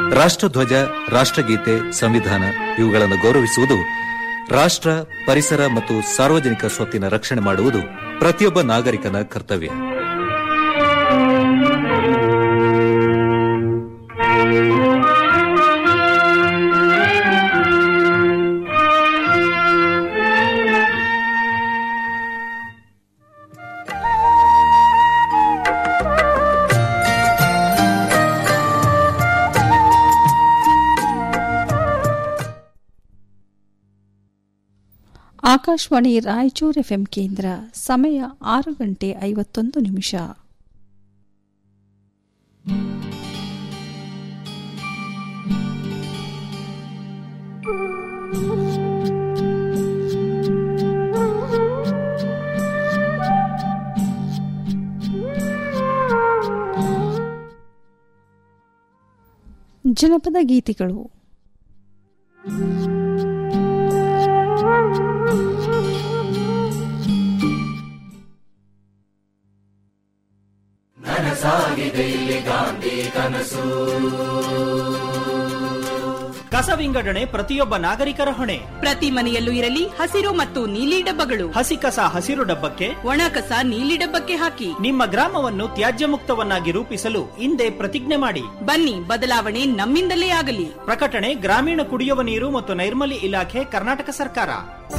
ರಾಷ್ಟ್ರಧ್ವಜ ರಾಷ್ಟ್ರಗೀತೆ ಸಂವಿಧಾನ ಇವುಗಳನ್ನು ಗೌರವಿಸುವುದು ರಾಷ್ಟ್ರ ಪರಿಸರ ಮತ್ತು ಸಾರ್ವಜನಿಕ ಸ್ವತ್ತಿನ ರಕ್ಷಣೆ ಮಾಡುವುದು ಪ್ರತಿಯೊಬ್ಬ ನಾಗರಿಕನ ಕರ್ತವ್ಯ ಆಕಾಶವಾಣಿ ರಾಯಚೂರು ಎಫ್ಎಂ ಕೇಂದ್ರ ಸಮಯ ಆರು ಗಂಟೆ ಐವತ್ತೊಂದು ನಿಮಿಷ ಜನಪದ ಗೀತೆಗಳು ನನಸಾಗಿದೆ ಇಲ್ಲಿ ಗಾಂಧಿ ಕನಸು ಕಸ ವಿಂಗಡಣೆ ಪ್ರತಿಯೊಬ್ಬ ನಾಗರಿಕರ ಹೊಣೆ ಪ್ರತಿ ಮನೆಯಲ್ಲೂ ಇರಲಿ ಹಸಿರು ಮತ್ತು ನೀಲಿ ಡಬ್ಬಗಳು ಹಸಿ ಕಸ ಹಸಿರು ಡಬ್ಬಕ್ಕೆ ಒಣ ಕಸ ನೀಲಿ ಡಬ್ಬಕ್ಕೆ ಹಾಕಿ ನಿಮ್ಮ ಗ್ರಾಮವನ್ನು ತ್ಯಾಜ್ಯ ಮುಕ್ತವನ್ನಾಗಿ ರೂಪಿಸಲು ಹಿಂದೆ ಪ್ರತಿಜ್ಞೆ ಮಾಡಿ ಬನ್ನಿ ಬದಲಾವಣೆ ನಮ್ಮಿಂದಲೇ ಆಗಲಿ ಪ್ರಕಟಣೆ ಗ್ರಾಮೀಣ ಕುಡಿಯುವ ನೀರು ಮತ್ತು ನೈರ್ಮಲ್ಯ ಇಲಾಖೆ ಕರ್ನಾಟಕ ಸರ್ಕಾರ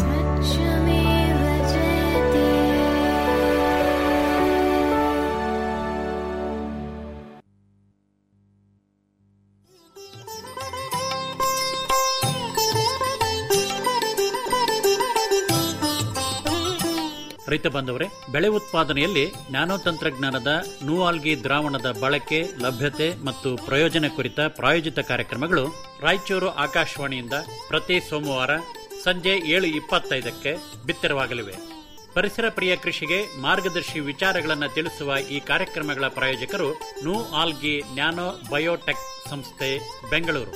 ರೈತ ಬಾಂಧವರೇ ಬೆಳೆ ಉತ್ಪಾದನೆಯಲ್ಲಿ ನ್ಯಾನೋ ತಂತ್ರಜ್ಞಾನದ ನೂಆಲ್ಗಿ ದ್ರಾವಣದ ಬಳಕೆ ಲಭ್ಯತೆ ಮತ್ತು ಪ್ರಯೋಜನ ಕುರಿತ ಪ್ರಾಯೋಜಿತ ಕಾರ್ಯಕ್ರಮಗಳು ರಾಯಚೂರು ಆಕಾಶವಾಣಿಯಿಂದ ಪ್ರತಿ ಸೋಮವಾರ ಸಂಜೆ ಏಳು ಇಪ್ಪತ್ತೈದಕ್ಕೆ ಬಿತ್ತರವಾಗಲಿವೆ ಪರಿಸರ ಪ್ರಿಯ ಕೃಷಿಗೆ ಮಾರ್ಗದರ್ಶಿ ವಿಚಾರಗಳನ್ನು ತಿಳಿಸುವ ಈ ಕಾರ್ಯಕ್ರಮಗಳ ಪ್ರಾಯೋಜಕರು ನೂ ಆಲ್ಗಿ ನ್ಯಾನೋ ಬಯೋಟೆಕ್ ಸಂಸ್ಥೆ ಬೆಂಗಳೂರು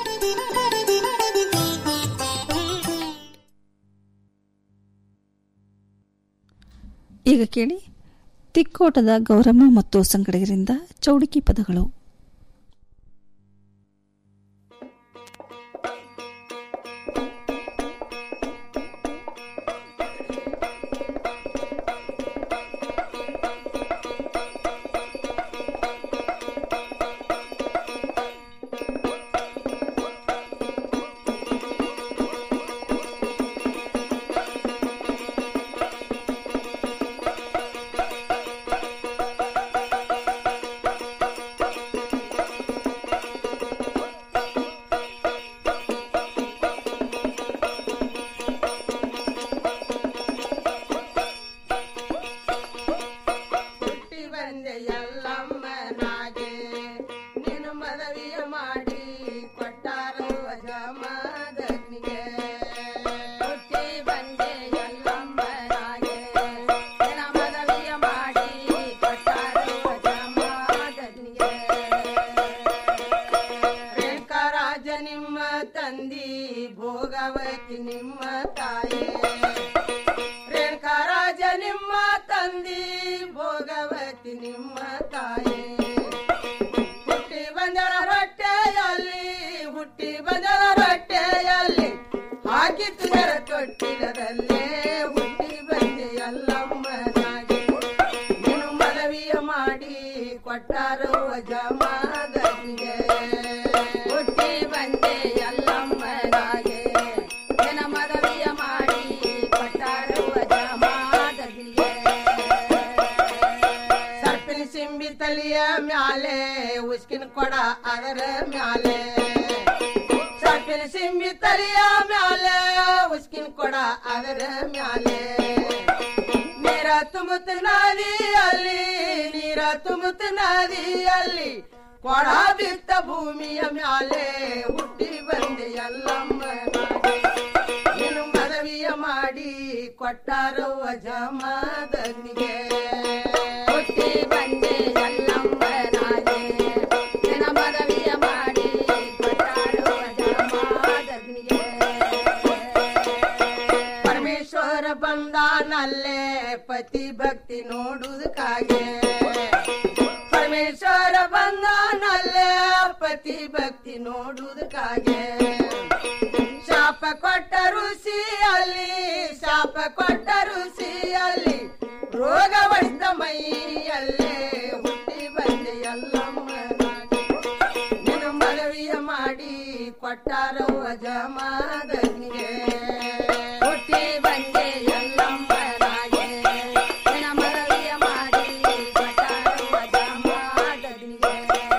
ಈಗ ಕೇಳಿ ತಿಕ್ಕೋಟದ ಗೌರಮ್ಮ ಮತ್ತು ಸಂಗಡಿಗರಿಂದ ಚೌಡಿಕಿ ಪದಗಳು ಹುಟ್ಟಿ ಬಂದೆ ಎಲ್ಲಮ್ಮನಾಗೆ ನೀನು ಮದವಿಯ ಮಾಡಿ ಕೊಟ್ಟಾರು ಅಜಮದಗ್ನಿಗೆ ಹುಟ್ಟಿ ಬಂದೆ ಎಲ್ಲಮ್ಮನಾಗೆ ನಿನ್ನ ಮದವಿಯ ಮಾಡಿ ಕೊಟ್ಟಾರು ಅಜಮದಗ್ನಿಗೆ ರೇಖಾರಾಜ ನಿಮ್ಮ ತಂದಿ ಭೋಗವತಿ ನಿಮ್ಮ ತಾಯಿ ರೇಣುಕರಾಜ ನಿಮ್ಮ ತಂದಿ ಭೋಗವತಿ ನಿಮ್ಮ ತಾಯಿ ಹುಟ್ಟಿ ಬಂದರ ರೊಟ್ಟೆಯಲ್ಲಿ ಹುಟ್ಟಿ ಬಂದರ ರೊಟ್ಟೆಯಲ್ಲಿ ಹಾಕಿತು ಜರ ತೊಟ್ಟಿಲದಲ್ಲೇ ಹುಟ್ಟಿ ಬಂದೆ ಎಲ್ಲಮ್ಮನಾಗಿ ನೀನು ಮನವಿಯ ಮಾಡಿ ಕೊಟ್ಟಾರು ಅಜಮಾದನಿಗೆ ಹುಟ್ಟಿ ಬಂದೆ ಎಲ್ಲಮ್ಮನಾಗೆ ನಿನ್ನ ಮನವಿಯ ಮಾಡಿ ಕೊಟ್ಟಾರು ಅಜಮಾದನಿಗೆ ಸರ್ಪಿನ ಸಿಂಬಿ ತಲಿಯ ಮ್ಯಾಲೆ ಉಸ್ಕಿನ ಕೊಡ ಅದರ ಮ್ಯಾಲೆ ಸರ್ಪಿನ ಸಿಂಬಿ ತಲಿಯ ಮ್ಯಾಲೆ ಉಸ್ಕಿನ ಕೊಡ ಅದರ ಮ್ಯಾಲೆ ನೀರ ತುಂಬುತ್ತ ನದಿಯಲ್ಲಿ ನೀರ ತುಂಬುತ್ತ ನದಿಯಲ್ಲಿ ಕೊಡ ಬಿತ್ತ ಭೂಮಿಯ ಮ್ಯಾಲೆ ಹುಟ್ಟಿ ಬಂದೆ ಎಲ್ಲಮ್ಮ ನೀನು ಮನವಿಯ ಮಾಡಿ ಕೊಟ್ಟಾರೋ ಅಜಮಾದನಿಗೆ ಹುಟ್ಟಿ ಬಂದೆ ಎಲ್ಲಮ್ಮನಾಗೆ ನಿನ್ನ ಮನವಿಯ ಮಾಡಿ ಕೊಟ್ಟಾರೋ ಅಜಮಾದನಿಗೆ ಪರಮೇಶ್ವರ ಬಂದಾನಲ್ಲೇ ಪತಿ ಭಕ್ತಿ ನೋಡುವುದಕ್ಕಾಗೆ ಪರಮೇಶ್ವರ ಬಂದಾನಲ್ಲೇ ಪತಿ ಭಕ್ತಿ ನೋಡುವುದಕ್ಕಾಗೆ ಶಾಪ ಕೊಟ್ಟ ಋಷಿಯಲ್ಲಿ ಶಾಪ ಕೊಟ್ಟ ಋಷಿಯಲ್ಲಿ ರೋಗ ಹೊಡೆದ ಮೈಯಲ್ಲೇ ಹುಟ್ಟಿ ಬಂದೆ ಎಲ್ಲಮ್ಮನಾಗಿ ನಿನ್ನ ಮನವಿಯ ಮಾಡಿ ಕೊಟ್ಟಾರವ್ವ ಜಮಾದನಿಗೆ ಹುಟ್ಟಿ ಬಂದೆ ಎಲ್ಲಮ್ಮನಾಗೆ ನಿನ್ನ ಮನವಿಯ ಮಾಡಿ ಕೊಟ್ಟಾರವ್ವ ಜಮಾದನಿಗೆ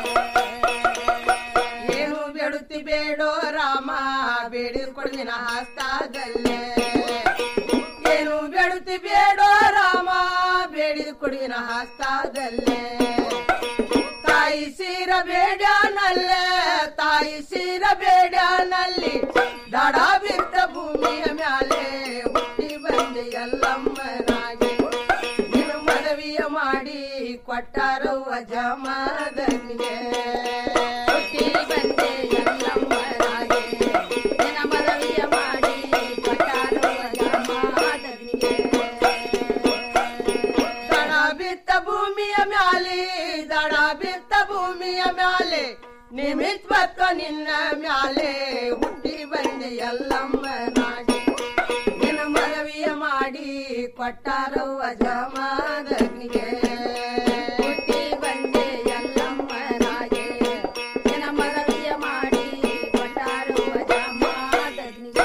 ಏನು ಬೇಡುತ್ತಿ ಬೇಡೋ ರಾಮ ಬೇಡಿಕೊಡ್ದಿನ ಹಸ್ತಾದಲ್ಲೇ ಏನು ಬೇಡುತ್ತಿ ಬೇಡೋ ರಾಮ ಬೇಡಿಕೊಡಿನ ಹಸ್ತಾದಲ್ಲೇ ತಾಯಿ ಸೀರ ಬೇಡ್ಯಾನಲ್ಲೇ ತಾಯಿ ಸೀರ ಬೇಡ್ಯಾನಲ್ಲಿ ದಡ ಬಿದ್ದ ಭೂಮಿಯ ಮ್ಯಾಲೆ ಹುಟ್ಟಿ ಬಂದೆ ಎಲ್ಲಮ್ಮನಾಗಿ ನಿನ್ನ ಮನವಿಯ ಮಾಡಿ ಕೊಟ್ಟಾರವ್ವ ಜಮಾದನಿಗೆ ಹುಟ್ಟಿ ಬಂದೆ ಎಲ್ಲಮ್ಮನಾಗಿ ನಿನ್ನ ಮನವಿಯ ಮಾಡಿ ಕೊಟ್ಟಾರವ್ವ ಜಮಾದನಿಗೆ ದಡ ಬಿತ್ತ ಭೂಮಿಯ ಮ್ಯಾಲೆ ದಡ ಬಿತ್ತ ಭೂಮಿಯ ಮ್ಯಾಲೆ ನಿಮಿತ್ವತ್ವ ನಿನ್ನ ಮ್ಯಾಲೆ ಹುಟ್ಟಿ ಬಂದೆ ಎಲ್ಲಮ್ಮನಾಗಿ ನಿನ್ನ ಮನವಿಯ ಮಾಡಿ ಕೊಟ್ಟಾರವ್ವ ಜಮಾದನಿಗೆ ಹುಟ್ಟಿ ಬಂದೆ ಎಲ್ಲಮ್ಮನಾಗಿ ನಿನ್ನ ಮನವಿಯ ಮಾಡಿ ಕೊಟ್ಟಾರವ್ವ ಜಮಾದನಿಗೆ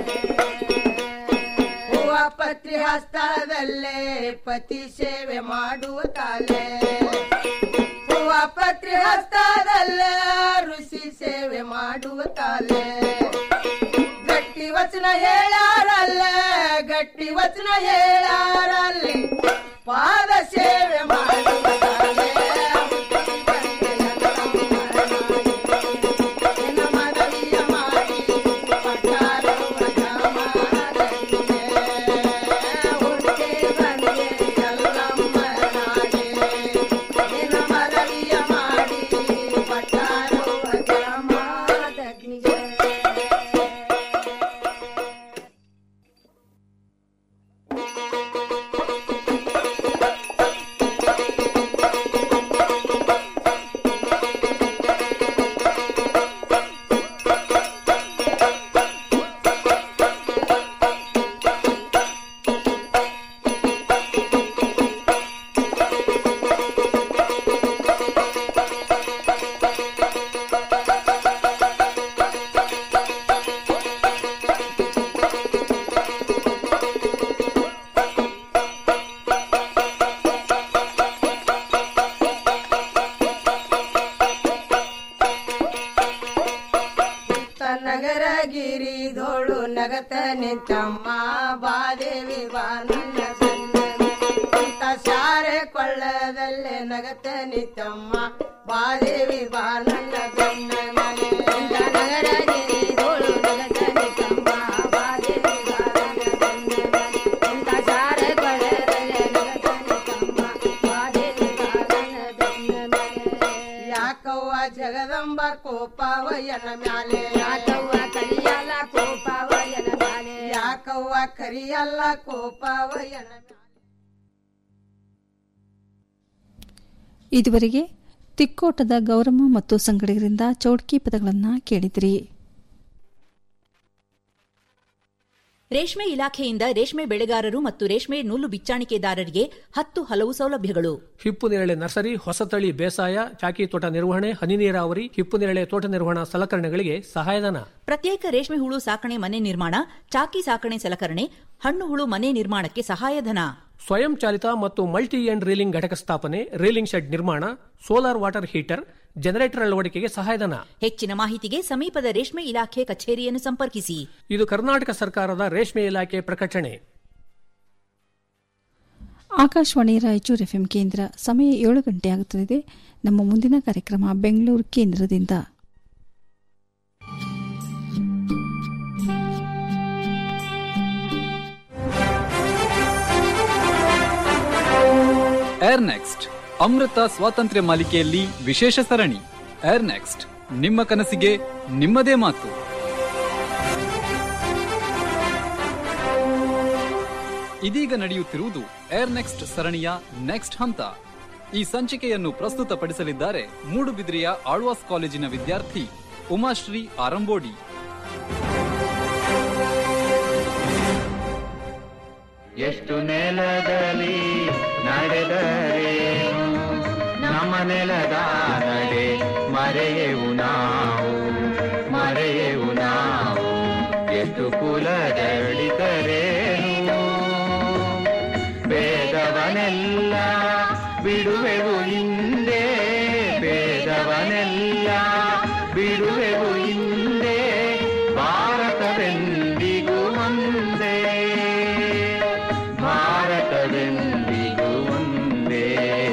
ಹೂವ ಪತ್ರಿ ಹಸ್ತದಲ್ಲೇ ಪತಿ ಸೇವೆ ಮಾಡುವ ಕಾಲೆ ಹೂವ ಪತ್ರಿ ಹಸ್ತದಲ್ಲೇ ಋಷಿ ಸೇವೆ ಮಾಡುವ ಕಾಲೆ ಗಟ್ಟಿ ವಚನ ಹೇಳಾರಲ್ಲ ಗಟ್ಟಿ ವಚನ ಹೇಳಾರಲ್ಲಿ ಪಾದ ಸೇವೆ ಮಾಡುವ ಕಾಲೆ ನಿನ್ನ ಮನವಿಯ ಮಾಡಿ ಕೊಟ್ಟಾರವ್ವ ಜಮಾದನಿಗೆ. ಹುಟ್ಟಿ ಬಂದೆ ಎಲ್ಲಮ್ಮನಾಗೆ. ನಿನ್ನ ಮನವಿಯ ಮಾಡಿ ಕೊಟ್ಟಾರವ್ವ ಜಮಾದನಿಗೆ. ನಗರ ಗಿರಿದೋಳು ನಗತ ನಿಂತಮ್ಮ ಬಾದೇವಿ ಬಾ ನನ್ನ ಅಂತ ಶಾರೆ ಕೊಳ್ಳದಲ್ಲೇ ನಗತ ನಿಂತಮ್ಮ ಬಾದೇವಿ ಬಾ ನನ್ನ ಗಂಡ ಮನೆ ನಗರ ಗಿರಿದೋಳು ನಗತ ನಿಂತಮ್ಮ ಬಾದೇವಿ ಬಾ ನನ್ನ ಗಂಡ ಮನೆ ಅಂತ ಶಾರೆ ಕೊಳ್ಳದಲ್ಲೇ ನಗತ ನಿಂತಮ್ಮ ಬಾದೇವಿ ಬಾ ನನ್ನ ಗಂಡ ಮನೆ ಯಾಕವ್ವ ಜಗದಂಬ ಕೋಪವಯನ ಮ್ಯಾಲೆ ಯಾಕವ್ವ ಕರಿಯಲ್ಲ ಕೋಪವಯನ ಮ್ಯಾಲೆ ಯಾಕವ್ವ ಕರಿಯಲ್ಲ ಕೋಪವಯನ ಮ್ಯಾಲೆ ಇದುವರೆಗೆ ತಿಕ್ಕೋಟದ ಗೌರಮ್ಮ ಮತ್ತು ಸಂಗಡಿಗರಿಂದ ಚೌಡ್ಕಿ ಪದಗಳನ್ನು ಕೇಳಿದ್ರಿ ರೇಷ್ಮೆ ಇಲಾಖೆಯಿಂದ ರೇಷ್ಮೆ ಬೆಳೆಗಾರರು ಮತ್ತು ರೇಷ್ಮೆ ನೂಲು ಬಿಚ್ಚಾಣಿಕೆದಾರರಿಗೆ ಹತ್ತು ಹಲವು ಸೌಲಭ್ಯಗಳು ಹಿಪ್ಪು ನೇರಳೆ ನರ್ಸರಿ ಹೊಸತಳಿ ಬೇಸಾಯ ಚಾಕಿ ತೋಟ ನಿರ್ವಹಣೆ ಹನಿ ನೀರಾವರಿ ಹಿಪ್ಪು ನೇರಳೆ ತೋಟ ನಿರ್ವಹಣಾ ಸಲಕರಣೆಗಳಿಗೆ ಸಹಾಯಧನ ಪ್ರತ್ಯೇಕ ರೇಷ್ಮೆ ಹುಳು ಸಾಕಣೆ ಮನೆ ನಿರ್ಮಾಣ ಚಾಕಿ ಸಾಕಣೆ ಸಲಕರಣೆ ಹಣ್ಣು ಹುಳು ಮನೆ ನಿರ್ಮಾಣಕ್ಕೆ ಸಹಾಯಧನ ಸ್ವಯಂ ಚಾಲಿತ ಮತ್ತು ಮಲ್ಟಿ ಎಂಡ್ ರೀಲಿಂಗ್ ಘಟಕ ಸ್ಥಾಪನೆ ರೀಲಿಂಗ್ ಶೆಡ್ ನಿರ್ಮಾಣ ಸೋಲಾರ್ ವಾಟರ್ ಹೀಟರ್ ಜನರೇಟರ್ ಅಳವಡಿಕೆಗೆ ಸಹಾಯಧನ ಹೆಚ್ಚಿನ ಮಾಹಿತಿಗೆ ಸಮೀಪದ ರೇಷ್ಮೆ ಇಲಾಖೆ ಕಚೇರಿಯನ್ನು ಸಂಪರ್ಕಿಸಿ ಇದು ಕರ್ನಾಟಕ ಸರ್ಕಾರದ ರೇಷ್ಮೆ ಇಲಾಖೆ ಪ್ರಕಟಣೆ ಆಕಾಶವಾಣಿ ರಾಯಚೂರು ಎಫ್ಎಂ ಕೇಂದ್ರ ಸಮಯ ಏಳು ಗಂಟೆ ಆಗುತ್ತದೆ ನಮ್ಮ ಮುಂದಿನ ಕಾರ್ಯಕ್ರಮ ಬೆಂಗಳೂರು ಕೇಂದ್ರದಿಂದ ಏರ್ ನೆಕ್ಸ್ಟ್ ಅಮೃತ ಸ್ವಾತಂತ್ರ್ಯ ಮಾಲಿಕೆಯಲ್ಲಿ ವಿಶೇಷ ಸರಣಿ ಏರ್ ನೆಕ್ಸ್ಟ್ ನಿಮ್ಮ ಕನಸಿಗೆ ನಿಮ್ಮದೇ ಮಾತು ಇದೀಗ ನಡೆಯುತ್ತಿರುವುದು ಏರ್ ನೆಕ್ಸ್ಟ್ ಸರಣಿಯ ನೆಕ್ಸ್ಟ್ ಹಂತ ಈ ಸಂಚಿಕೆಯನ್ನು ಪ್ರಸ್ತುತಪಡಿಸಲಿದ್ದಾರೆ ಮೂಡುಬಿದ್ರಿಯ ಆಳ್ವಾಸ್ ಕಾಲೇಜಿನ ವಿದ್ಯಾರ್ಥಿ ಉಮಾಶ್ರೀ ಆರಂಬೋಡಿ ಎಷ್ಟು ನೆಲದಲ್ಲಿ ನಡೆದರೇನು ನಮ್ಮ ನೆಲದ ನಡೆ ಮರೆಯೆವು ನಾವು ಮರೆಯೆವು ನಾವು ಎಷ್ಟು ಕುಲದಳಿತರೇನು ಭೇದವನೆಲ್ಲ ಬಿಡುವೆವು ಹಿಂದೆ ಭೇದವನೆಲ್ಲ ಬಿಡುವೆವು ಹಿಂದೆ ಭಾರತವೆಂದಿಗೂ ಒಂದೇ ಭಾರತವೆಂದಿಗೂ ಒಂದೇ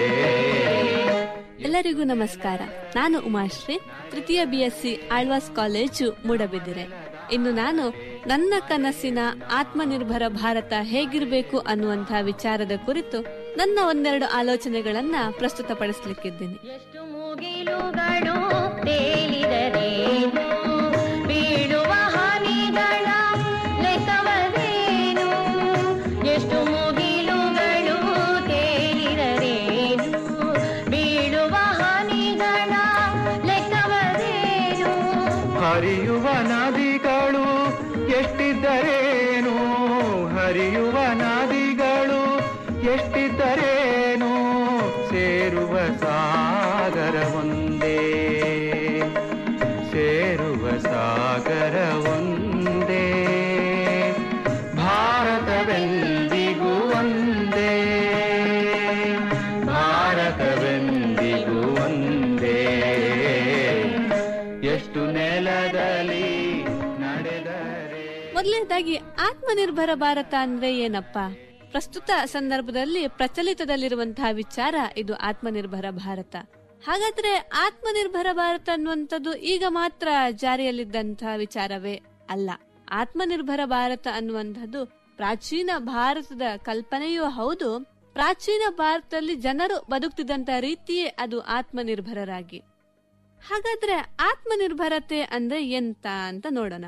ಎಲ್ಲರಿಗೂ ನಮಸ್ಕಾರ ನಾನು ಉಮಾಶ್ರೀ ತೃತೀಯ ಬಿಎಸ್ಸಿ ಆಳ್ವಾಸ್ ಕಾಲೇಜು ಮೂಡಬಿದಿರೆ ಇನ್ನು ನಾನು ನನ್ನ ಕನಸಿನ ಆತ್ಮನಿರ್ಭರ ಭಾರತ ಹೇಗಿರಬೇಕು ಅನ್ನುವಂತಹ ವಿಚಾರದ ಕುರಿತು ನನ್ನ ಒಂದೆರಡು ಆಲೋಚನೆಗಳನ್ನ ಪ್ರಸ್ತುತಪಡಿಸಲಿಕ್ಕಿದ್ದೀನಿ ಮುಗಿಲುಗಳು ತೇಲಿದರೇನು ಬೀಳುವ ಹಾನಿಗಳ ಲೆಕ್ಕವದೇನು ಎಷ್ಟು ಮುಗಿಲುಗಳು ತೇಲಿದರೇನು ಬೀಳುವ ಹಾನಿಗಳ ಲೆಕ್ಕವದೇನು ಹರಿಯುವ ನದಿಗಳು ಎಷ್ಟಿದ್ದರೇನು ಹರಿಯುವ ನದಿಗಳು ಎಷ್ಟಿದ್ದರೇನು ಸೇರುವ ಸಾಗರ ಒಂದೇ ಸೇರುವ ಸಾಗರ ಒಂದೇ ಭಾರತವೆಂದಿಗೂ ಒಂದೇ ಭಾರತವೆಂದಿಗೂ ಒಂದೇ ಎಷ್ಟು ನೆಲದಲ್ಲಿ ನಡೆದರೆ ಮೊದಲನೇದಾಗಿ ಆತ್ಮನಿರ್ಭರ ಭಾರತ ಅಂದ್ರೆ ಏನಪ್ಪ ಪ್ರಸ್ತುತ ಸಂದರ್ಭದಲ್ಲಿ ಪ್ರಚಲಿತದಲ್ಲಿರುವಂತಹ ವಿಚಾರ ಇದು ಆತ್ಮನಿರ್ಭರ ಭಾರತ ಹಾಗಾದ್ರೆ ಆತ್ಮನಿರ್ಭರ ಭಾರತ ಅನ್ನುವಂಥದ್ದು ಈಗ ಮಾತ್ರ ಜಾರಿಯಲ್ಲಿದ್ದಂತಹ ವಿಚಾರವೇ ಅಲ್ಲ ಆತ್ಮನಿರ್ಭರ ಭಾರತ ಅನ್ನುವಂಥದ್ದು ಪ್ರಾಚೀನ ಭಾರತದ ಕಲ್ಪನೆಯೂ ಹೌದು ಪ್ರಾಚೀನ ಭಾರತದಲ್ಲಿ ಜನರು ಬದುಕ್ತಿದ್ದಂತ ರೀತಿಯೇ ಅದು ಆತ್ಮನಿರ್ಭರರಾಗಿ ಹಾಗಾದ್ರೆ ಆತ್ಮನಿರ್ಭರತೆ ಅಂದ್ರೆ ಎಂತ ಅಂತ ನೋಡೋಣ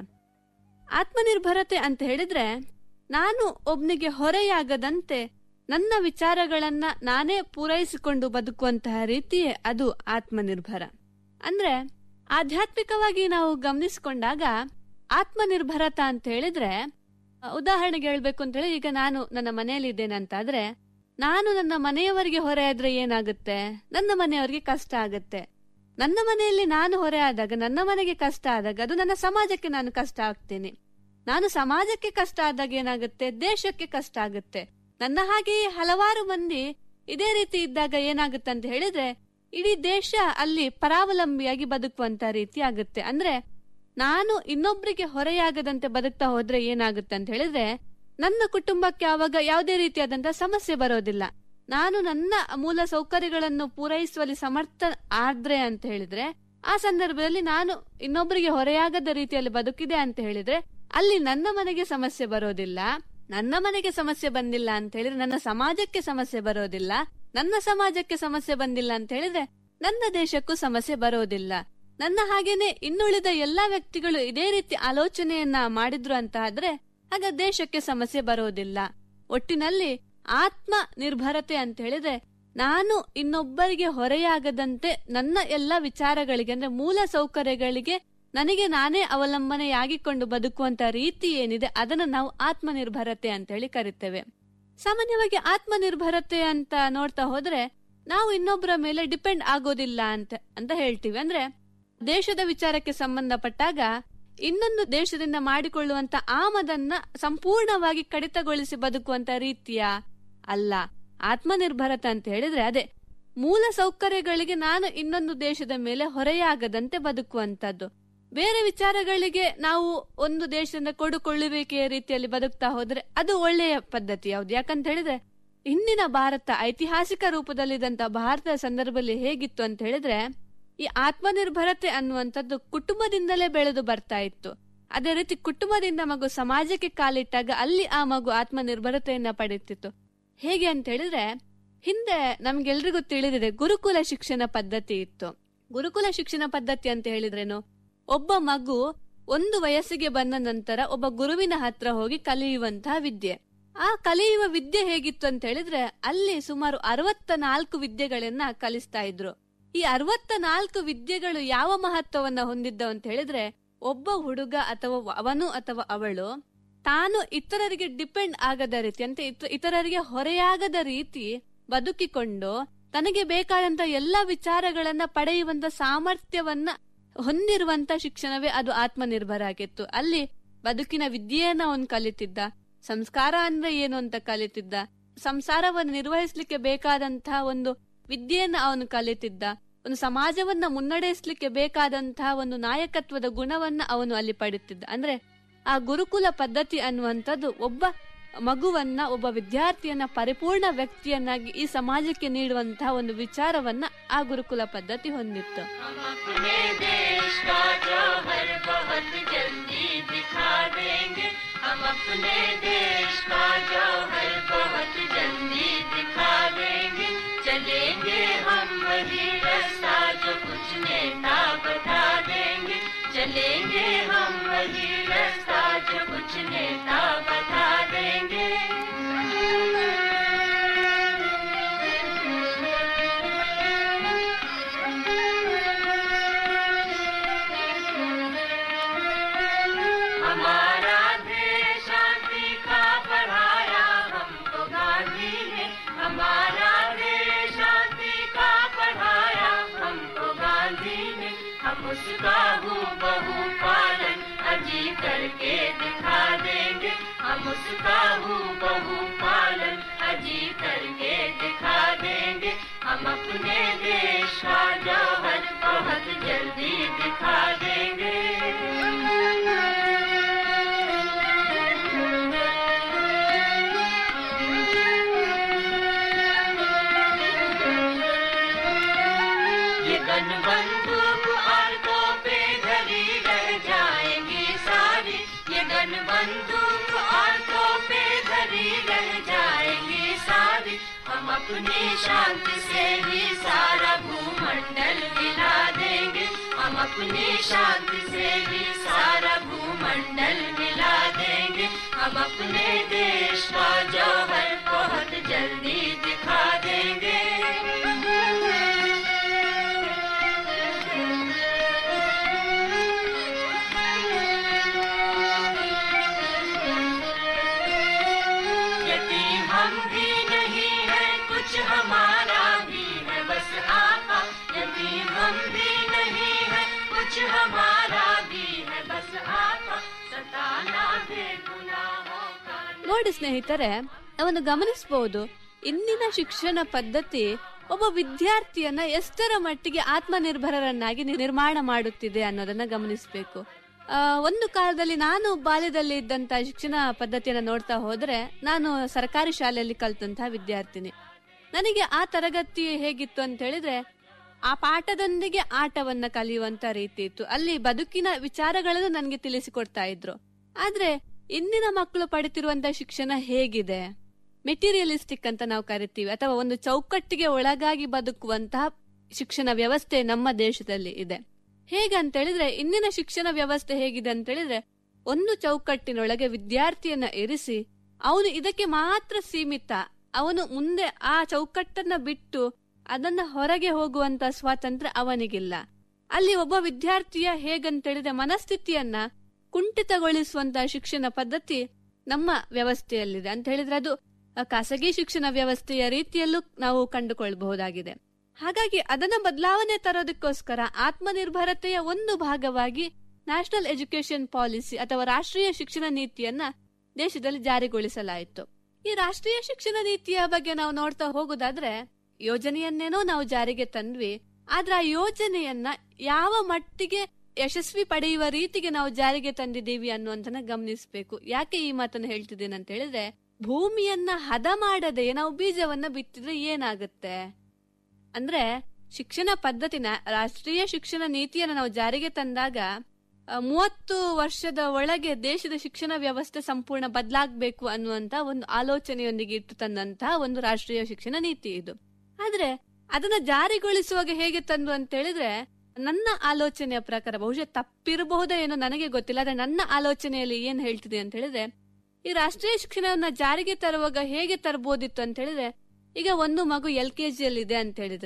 ಆತ್ಮನಿರ್ಭರತೆ ಅಂತ ಹೇಳಿದ್ರೆ ನಾನು ಒಬ್ನಿಗೆ ಹೊರೆಯಾಗದಂತೆ ನನ್ನ ವಿಚಾರಗಳನ್ನ ನಾನೇ ಪೂರೈಸಿಕೊಂಡು ಬದುಕುವಂತಹ ರೀತಿಯೇ ಅದು ಆತ್ಮನಿರ್ಭರ ಅಂದ್ರೆ ಆಧ್ಯಾತ್ಮಿಕವಾಗಿ ನಾವು ಗಮನಿಸಿಕೊಂಡಾಗ ಆತ್ಮನಿರ್ಭರತ ಅಂತ ಹೇಳಿದ್ರೆ ಅ, ಉದಾಹರಣೆಗೆ ಹೇಳ್ಬೇಕು ಅಂತ ಹೇಳಿ ಈಗ ನಾನು ನನ್ನ ಮನೆಯಲ್ಲಿ ಇದ್ದೇನೆ ಅಂತಾದ್ರೆ ನಾನು ನನ್ನ ಮನೆಯವರಿಗೆ ಹೊರೆ ಆದ್ರೆ ಏನಾಗುತ್ತೆ ನನ್ನ ಮನೆಯವರಿಗೆ ಕಷ್ಟ ಆಗುತ್ತೆ ನನ್ನ ಮನೆಯಲ್ಲಿ ನಾನು ಹೊರೆ ಆದಾಗ ನನ್ನ ಮನೆಗೆ ಕಷ್ಟ ಆದಾಗ ಅದು ನನ್ನ ಸಮಾಜಕ್ಕೆ ನಾನು ಕಷ್ಟ ಆಗ್ತೀನಿ ನಾನು ಸಮಾಜಕ್ಕೆ ಕಷ್ಟ ಆದಾಗ ಏನಾಗುತ್ತೆ ದೇಶಕ್ಕೆ ಕಷ್ಟ ಆಗುತ್ತೆ ನನ್ನ ಹಾಗೆಯೇ ಹಲವಾರು ಮಂದಿ ಇದೇ ರೀತಿ ಇದ್ದಾಗ ಏನಾಗುತ್ತೆ ಅಂತ ಹೇಳಿದ್ರೆ ಇಡೀ ದೇಶ ಅಲ್ಲಿ ಪರಾವಲಂಬಿಯಾಗಿ ಬದುಕುವಂತ ರೀತಿ ಆಗುತ್ತೆ ಅಂದ್ರೆ ನಾನು ಇನ್ನೊಬ್ರಿಗೆ ಹೊರೆಯಾಗದಂತೆ ಬದುಕ್ತಾ ಹೋದ್ರೆ ಏನಾಗುತ್ತೆ ಅಂತ ಹೇಳಿದ್ರೆ ನನ್ನ ಕುಟುಂಬಕ್ಕೆ ಆವಾಗ ಯಾವುದೇ ರೀತಿಯಾದಂತ ಸಮಸ್ಯೆ ಬರೋದಿಲ್ಲ ನಾನು ನನ್ನ ಮೂಲ ಸೌಕರ್ಯಗಳನ್ನು ಪೂರೈಸುವಲ್ಲಿ ಸಮರ್ಥ ಆದ್ರೆ ಅಂತ ಹೇಳಿದ್ರೆ ಆ ಸಂದರ್ಭದಲ್ಲಿ ನಾನು ಇನ್ನೊಬ್ಬರಿಗೆ ಹೊರೆಯಾಗದ ರೀತಿಯಲ್ಲಿ ಬದುಕಿದೆ ಅಂತ ಹೇಳಿದ್ರೆ ಅಲ್ಲಿ ನನ್ನ ಮನೆಗೆ ಸಮಸ್ಯೆ ಬರೋದಿಲ್ಲ ನನ್ನ ಮನೆಗೆ ಸಮಸ್ಯೆ ಬಂದಿಲ್ಲ ಅಂತ ಹೇಳಿದ್ರೆ ನನ್ನ ಸಮಾಜಕ್ಕೆ ಸಮಸ್ಯೆ ಬರೋದಿಲ್ಲ ನನ್ನ ಸಮಾಜಕ್ಕೆ ಸಮಸ್ಯೆ ಬಂದಿಲ್ಲ ಅಂತ ಹೇಳಿದ್ರೆ ನನ್ನ ದೇಶಕ್ಕೂ ಸಮಸ್ಯೆ ಬರೋದಿಲ್ಲ ನನ್ನ ಹಾಗೇನೆ ಇನ್ನುಳಿದ ಎಲ್ಲಾ ವ್ಯಕ್ತಿಗಳು ಇದೇ ರೀತಿ ಆಲೋಚನೆಯನ್ನ ಮಾಡಿದ್ರು ಅಂತ ಆದ್ರೆ ಆಗ ದೇಶಕ್ಕೆ ಸಮಸ್ಯೆ ಬರೋದಿಲ್ಲ ಒಟ್ಟಿನಲ್ಲಿ ಆತ್ಮ ನಿರ್ಭರತೆ ಅಂತ ಹೇಳಿದ್ರೆ ನಾನು ಇನ್ನೊಬ್ಬರಿಗೆ ಹೊರೆಯಾಗದಂತೆ ನನ್ನ ಎಲ್ಲ ವಿಚಾರಗಳಿಗೆ ಅಂದ್ರೆ ಮೂಲ ಸೌಕರ್ಯಗಳಿಗೆ ನನಗೆ ನಾನೇ ಅವಲಂಬನೆಯಾಗಿಕೊಂಡು ಬದುಕುವಂತ ರೀತಿ ಏನಿದೆ ಅದನ್ನು ನಾವು ಆತ್ಮನಿರ್ಭರತೆ ಅಂತ ಹೇಳಿ ಕರಿತೇವೆ ಸಾಮಾನ್ಯವಾಗಿ ಆತ್ಮನಿರ್ಭರತೆ ಅಂತ ನೋಡ್ತಾ ಹೋದ್ರೆ ನಾವು ಇನ್ನೊಬ್ಬರ ಮೇಲೆ ಡಿಪೆಂಡ್ ಆಗೋದಿಲ್ಲ ಅಂತ ಅಂತ ಹೇಳ್ತೀವಿ ಅಂದ್ರೆ ದೇಶದ ವಿಚಾರಕ್ಕೆ ಸಂಬಂಧಪಟ್ಟಾಗ ಇನ್ನೊಂದು ದೇಶದಿಂದ ಮಾಡಿಕೊಳ್ಳುವಂತ ಆಮದನ್ನ ಸಂಪೂರ್ಣವಾಗಿ ಕಡಿತಗೊಳಿಸಿ ಬದುಕುವಂತ ರೀತಿಯ ಅಲ್ಲ ಆತ್ಮನಿರ್ಭರತೆ ಅಂತ ಹೇಳಿದ್ರೆ ಅದೇ ಮೂಲ ಸೌಕರ್ಯಗಳಿಗೆ ನಾನು ಇನ್ನೊಂದು ದೇಶದ ಮೇಲೆ ಹೊರೆಯಾಗದಂತೆ ಬದುಕುವಂತದ್ದು ಬೇರೆ ವಿಚಾರಗಳಿಗೆ ನಾವು ಒಂದು ದೇಶದಿಂದ ಕೊಡುಕೊಳ್ಳುವಿಕೆಯ ರೀತಿಯಲ್ಲಿ ಬದುಕ್ತಾ ಹೋದ್ರೆ ಅದು ಒಳ್ಳೆಯ ಪದ್ಧತಿ ಯಾವ್ದು ಯಾಕಂತ ಹೇಳಿದ್ರೆ ಹಿಂದಿನ ಭಾರತ ಐತಿಹಾಸಿಕ ರೂಪದಲ್ಲಿದ್ದಂತ ಭಾರತದ ಸಂದರ್ಭದಲ್ಲಿ ಹೇಗಿತ್ತು ಅಂತ ಹೇಳಿದ್ರೆ ಈ ಆತ್ಮನಿರ್ಭರತೆ ಅನ್ನುವಂಥದ್ದು ಕುಟುಂಬದಿಂದಲೇ ಬೆಳೆದು ಬರ್ತಾ ಇತ್ತು ಅದೇ ರೀತಿ ಕುಟುಂಬದಿಂದ ಮಗು ಸಮಾಜಕ್ಕೆ ಕಾಲಿಟ್ಟಾಗ ಅಲ್ಲಿ ಆ ಮಗು ಆತ್ಮನಿರ್ಭರತೆಯನ್ನ ಪಡೆಯುತ್ತಿತ್ತು ಹೇಗೆ ಅಂತ ಹೇಳಿದ್ರೆ ಹಿಂದೆ ನಮ್ಗೆಲ್ರಿಗೂ ತಿಳಿದಿದೆ ಗುರುಕುಲ ಶಿಕ್ಷಣ ಪದ್ಧತಿ ಇತ್ತು ಗುರುಕುಲ ಶಿಕ್ಷಣ ಪದ್ಧತಿ ಅಂತ ಹೇಳಿದ್ರೇನು ಒಬ್ಬ ಮಗು ಒಂದು ವಯಸ್ಸಿಗೆ ಬಂದ ನಂತರ ಒಬ್ಬ ಗುರುವಿನ ಹತ್ರ ಹೋಗಿ ಕಲಿಯುವಂತಹ ವಿದ್ಯೆ ಆ ಕಲಿಯುವ ವಿದ್ಯೆ ಹೇಗಿತ್ತು ಅಂತ ಹೇಳಿದ್ರೆ ಅಲ್ಲಿ ಸುಮಾರು ಅರವತ್ತ ನಾಲ್ಕು ವಿದ್ಯೆಗಳನ್ನ ಕಲಿಸ್ತಾ ಇದ್ರು ಈ ಅರವತ್ತ ನಾಲ್ಕು ವಿದ್ಯೆಗಳು ಯಾವ ಮಹತ್ವವನ್ನ ಹೊಂದಿದ್ದವು ಅಂತ ಹೇಳಿದ್ರೆ ಒಬ್ಬ ಹುಡುಗ ಅಥವಾ ಅವನು ಅಥವಾ ಅವಳು ತಾನು ಇತರರಿಗೆ ಡಿಪೆಂಡ್ ಆಗದ ರೀತಿ ಅಂತ ಇತ- ಇತರರಿಗೆ ಹೊರೆಯಾಗದ ರೀತಿ ಬದುಕಿಕೊಂಡು ತನಗೆ ಬೇಕಾದಂತ ಎಲ್ಲ ವಿಚಾರಗಳನ್ನ ಪಡೆಯುವಂತ ಸಾಮರ್ಥ್ಯವನ್ನ ಹೊಂದಿರುವಂತ ಶಿಕ್ಷಣವೇ ಅದು ಆತ್ಮನಿರ್ಭರ ಆಗಿತ್ತು ಅಲ್ಲಿ ಬದುಕಿನ ವಿದ್ಯೆಯನ್ನ ಅವನು ಕಲಿತಿದ್ದ ಸಂಸ್ಕಾರ ಅಂದ್ರೆ ಏನು ಅಂತ ಕಲಿತಿದ್ದ ಸಂಸಾರವನ್ನು ನಿರ್ವಹಿಸ್ಲಿಕ್ಕೆ ಬೇಕಾದಂತಹ ಒಂದು ವಿದ್ಯೆಯನ್ನ ಅವನು ಕಲಿತಿದ್ದ ಒಂದು ಸಮಾಜವನ್ನ ಮುನ್ನಡೆಸಲಿಕ್ಕೆ ಬೇಕಾದಂತಹ ಒಂದು ನಾಯಕತ್ವದ ಗುಣವನ್ನ ಅವನು ಅಲ್ಲಿ ಪಡೆಯುತ್ತಿದ್ದ ಅಂದ್ರೆ ಆ ಗುರುಕುಲ ಪದ್ಧತಿ ಅನ್ನುವಂಥದ್ದು ಒಬ್ಬ ಮಗುವನ್ನ ಒಬ್ಬ ವಿದ್ಯಾರ್ಥಿಯನ್ನ ಪರಿಪೂರ್ಣ ವ್ಯಕ್ತಿಯನ್ನಾಗಿ ಈ ಸಮಾಜಕ್ಕೆ ನೀಡುವಂತಹ ಒಂದು ವಿಚಾರವನ್ನ ಆ ಗುರುಕುಲ ಪದ್ಧತಿ ಹೊಂದಿತ್ತು अपने देश का जौहर बहुत जल्दी दिखा देंगे हम अपने देश का जौहर बहुत जल्दी दिखा देंगे चलेंगे हम वही रास्ता जो कुछ नेता बता देंगे चलेंगे हम वही रास्ता जो कुछ नेता बता देंगे हमारा देश शांति का पढ़ाया हमको गांधी ने हमारा देश शांति का पढ़ाया हमको गांधी ने हम उसका हूँ बहु पालन अजी करके दिखा देंगे हम उसका हूँ बहु पालन अजी करके दिखा देंगे हम अपने देश का जौहर बहुत जल्दी दिखा देंगे ये गन बंदूक और तोपे धरी रह जाएंगी सारी ये गन बंदूक और तोपे धरी रह जाएंगी सारी हम अपनी शांति से ही सारा भूमंडल हिला देंगे हम अपनी शांति से ही सारा भूमंडल हिला देंगे हम अपने देश का जौहर बहुत जल्दी दिखा देंगे यतीम हम भी नहीं है कुछ हमारा भी है बस आपा यतीम हम भी नहीं है कुछ हमारा भी है बस आपा सताना बेगुनाहों का ನೋಡಿ ಸ್ನೇಹಿತರೆ ಅವನು ಗಮನಿಸಬಹುದು ಇಂದಿನ ಶಿಕ್ಷಣ ಪದ್ಧತಿ ಒಬ್ಬ ವಿದ್ಯಾರ್ಥಿಯನ್ನ ಎಷ್ಟರ ಮಟ್ಟಿಗೆ ಆತ್ಮನಿರ್ಭರರನ್ನಾಗಿ ನಿ- ನಿರ್ಮಾಣ ಮಾಡುತ್ತಿದೆ ಅನ್ನೋದನ್ನ ಗಮನಿಸಬೇಕು ಆ, ಒಂದು ಕಾಲದಲ್ಲಿ ನಾನು ಬಾಲ್ಯದಲ್ಲಿ ಇದ್ದಂತ ಶಿಕ್ಷಣ ಪದ್ಧತಿಯನ್ನ ನೋಡ್ತಾ ಹೋದ್ರೆ ನಾನು ಸರ್ಕಾರಿ ಶಾಲೆಯಲ್ಲಿ ಕಲ್ತಂತಹ ವಿದ್ಯಾರ್ಥಿನಿ ನನಗೆ ಆ ತರಗತಿ ಹೇಗಿತ್ತು ಅಂತ ಹೇಳಿದ್ರೆ ಆ ಪಾಠದೊಂದಿಗೆ ಆಟವನ್ನ ಕಲಿಯುವಂತ ರೀತಿ ಇತ್ತು ಅಲ್ಲಿ ಬದುಕಿನ ವಿಚಾರಗಳನ್ನು ನನಗೆ ತಿಳಿಸಿಕೊಡ್ತಾ ಇದ್ರು ಆದ್ರೆ ಇಂದಿನ ಮಕ್ಕಳು ಪಡಿತಿರುವಂತ ಶಿಕ್ಷಣ ಹೇಗಿದೆ ಮೆಟೀರಿಯಲಿಸ್ಟಿಕ್ ಅಂತ ನಾವು ಕರಿತೀವಿ ಅಥವಾ ಒಂದು ಚೌಕಟ್ಟಿಗೆ ಒಳಗಾಗಿ ಬದುಕುವಂತಹ ಶಿಕ್ಷಣ ವ್ಯವಸ್ಥೆ ನಮ್ಮ ದೇಶದಲ್ಲಿ ಇದೆ ಹೇಗಂತ ಹೇಳಿದ್ರೆ ಇಂದಿನ ಶಿಕ್ಷಣ ವ್ಯವಸ್ಥೆ ಹೇಗಿದೆ ಅಂತ ಹೇಳಿದ್ರೆ ಒಂದು ಚೌಕಟ್ಟಿನೊಳಗೆ ವಿದ್ಯಾರ್ಥಿಯನ್ನ ಇರಿಸಿ ಅವನು ಇದಕ್ಕೆ ಮಾತ್ರ ಸೀಮಿತ ಅವನು ಮುಂದೆ ಆ ಚೌಕಟ್ಟನ್ನ ಬಿಟ್ಟು ಅದನ್ನ ಹೊರಗೆ ಹೋಗುವಂತ ಸ್ವಾತಂತ್ರ್ಯ ಅವನಿಗಿಲ್ಲ ಅಲ್ಲಿ ಒಬ್ಬ ವಿದ್ಯಾರ್ಥಿಯ ಹೇಗಂತ ಹೇಳಿದ್ರೆ ಮನಸ್ಥಿತಿಯನ್ನ ಕುಂಠಿತಗೊಳಿಸುವಂತಹ ಶಿಕ್ಷಣ ಪದ್ಧತಿ ನಮ್ಮ ವ್ಯವಸ್ಥೆಯಲ್ಲಿದೆ ಅಂತ ಹೇಳಿದ್ರೆ ಅದು ಆ, ಖಾಸಗಿ ಶಿಕ್ಷಣ ವ್ಯವಸ್ಥೆಯ ರೀತಿಯಲ್ಲೂ ನಾವು ಕಂಡುಕೊಳ್ಬಹುದಾಗಿದೆ ಹಾಗಾಗಿ ಅದನ್ನ ಬದಲಾವಣೆ ತರೋದಕ್ಕೋಸ್ಕರ ಆತ್ಮನಿರ್ಭರತೆಯ ಒಂದು ಭಾಗವಾಗಿ ನ್ಯಾಷನಲ್ ಎಜುಕೇಶನ್ ಪಾಲಿಸಿ ಅಥವಾ ರಾಷ್ಟ್ರೀಯ ಶಿಕ್ಷಣ ನೀತಿಯನ್ನ ದೇಶದಲ್ಲಿ ಜಾರಿಗೊಳಿಸಲಾಯಿತು ಈ ರಾಷ್ಟ್ರೀಯ ಶಿಕ್ಷಣ ನೀತಿಯ ಬಗ್ಗೆ ನಾವು ನೋಡ್ತಾ ಹೋಗುದಾದ್ರೆ ಯೋಜನೆಯನ್ನೇನೋ ನಾವು ಜಾರಿಗೆ ತಂದ್ವಿ ಆದ್ರೆ ಆ ಯೋಜನೆಯನ್ನ ಯಾವ ಮಟ್ಟಿಗೆ ಯಶಸ್ವಿ ಪಡೆಯುವ ರೀತಿಗೆ ನಾವು ಜಾರಿಗೆ ತಂದಿದ್ದೀವಿ ಅನ್ನುವಂತನ ಗಮನಿಸಬೇಕು ಯಾಕೆ ಈ ಮಾತನ್ನ ಹೇಳ್ತಿದ್ದೇನೆ ಅಂತ ಹೇಳಿದ್ರೆ ಭೂಮಿಯನ್ನ ಹದ ಮಾಡದೆ ನಾವು ಬೀಜವನ್ನ ಬಿತ್ತಿದ್ರೆ ಏನಾಗುತ್ತೆ ಅಂದ್ರೆ ಶಿಕ್ಷಣ ಪದ್ಧತಿನ ರಾಷ್ಟ್ರೀಯ ಶಿಕ್ಷಣ ನೀತಿಯನ್ನು ನಾವು ಜಾರಿಗೆ ತಂದಾಗ ಆ, ಮೂವತ್ತು ವರ್ಷದ ಒಳಗೆ ದೇಶದ ಶಿಕ್ಷಣ ವ್ಯವಸ್ಥೆ ಸಂಪೂರ್ಣ ಬದಲಾಗಬೇಕು ಅನ್ನುವಂತ ಒಂದು ಆಲೋಚನೆಯೊಂದಿಗೆ ಇಟ್ಟು ತಂದಂತಹ ಒಂದು ರಾಷ್ಟ್ರೀಯ ಶಿಕ್ಷಣ ನೀತಿ ಇದು ಆದ್ರೆ ಅದನ್ನ ಜಾರಿಗೊಳಿಸುವಾಗ ಹೇಗೆ ತಂದು ಅಂತ ಹೇಳಿದ್ರೆ ನನ್ನ ಆಲೋಚನೆಯ ಪ್ರಕಾರ ಬಹುಶಃ ತಪ್ಪಿರಬಹುದೋ ಏನೋ ನನಗೆ ಗೊತ್ತಿಲ್ಲ ಆದ್ರೆ ನನ್ನ ಆಲೋಚನೆಯಲ್ಲಿ ಏನ್ ಹೇಳ್ತಿದೆ ಅಂತ ಹೇಳಿದ್ರೆ ಈ ರಾಷ್ಟ್ರೀಯ ಶಿಕ್ಷಣವನ್ನ ಜಾರಿಗೆ ತರುವಾಗ ಹೇಗೆ ತರಬಹುದಿತ್ತು ಅಂತ ಹೇಳಿದ್ರೆ ಈಗ ಒಂದು ಮಗು ಎಲ್ ಕೆ ಜಿಯಲ್ಲಿ ಇದೆ ಅಂತ ಹೇಳಿದ್ರೆ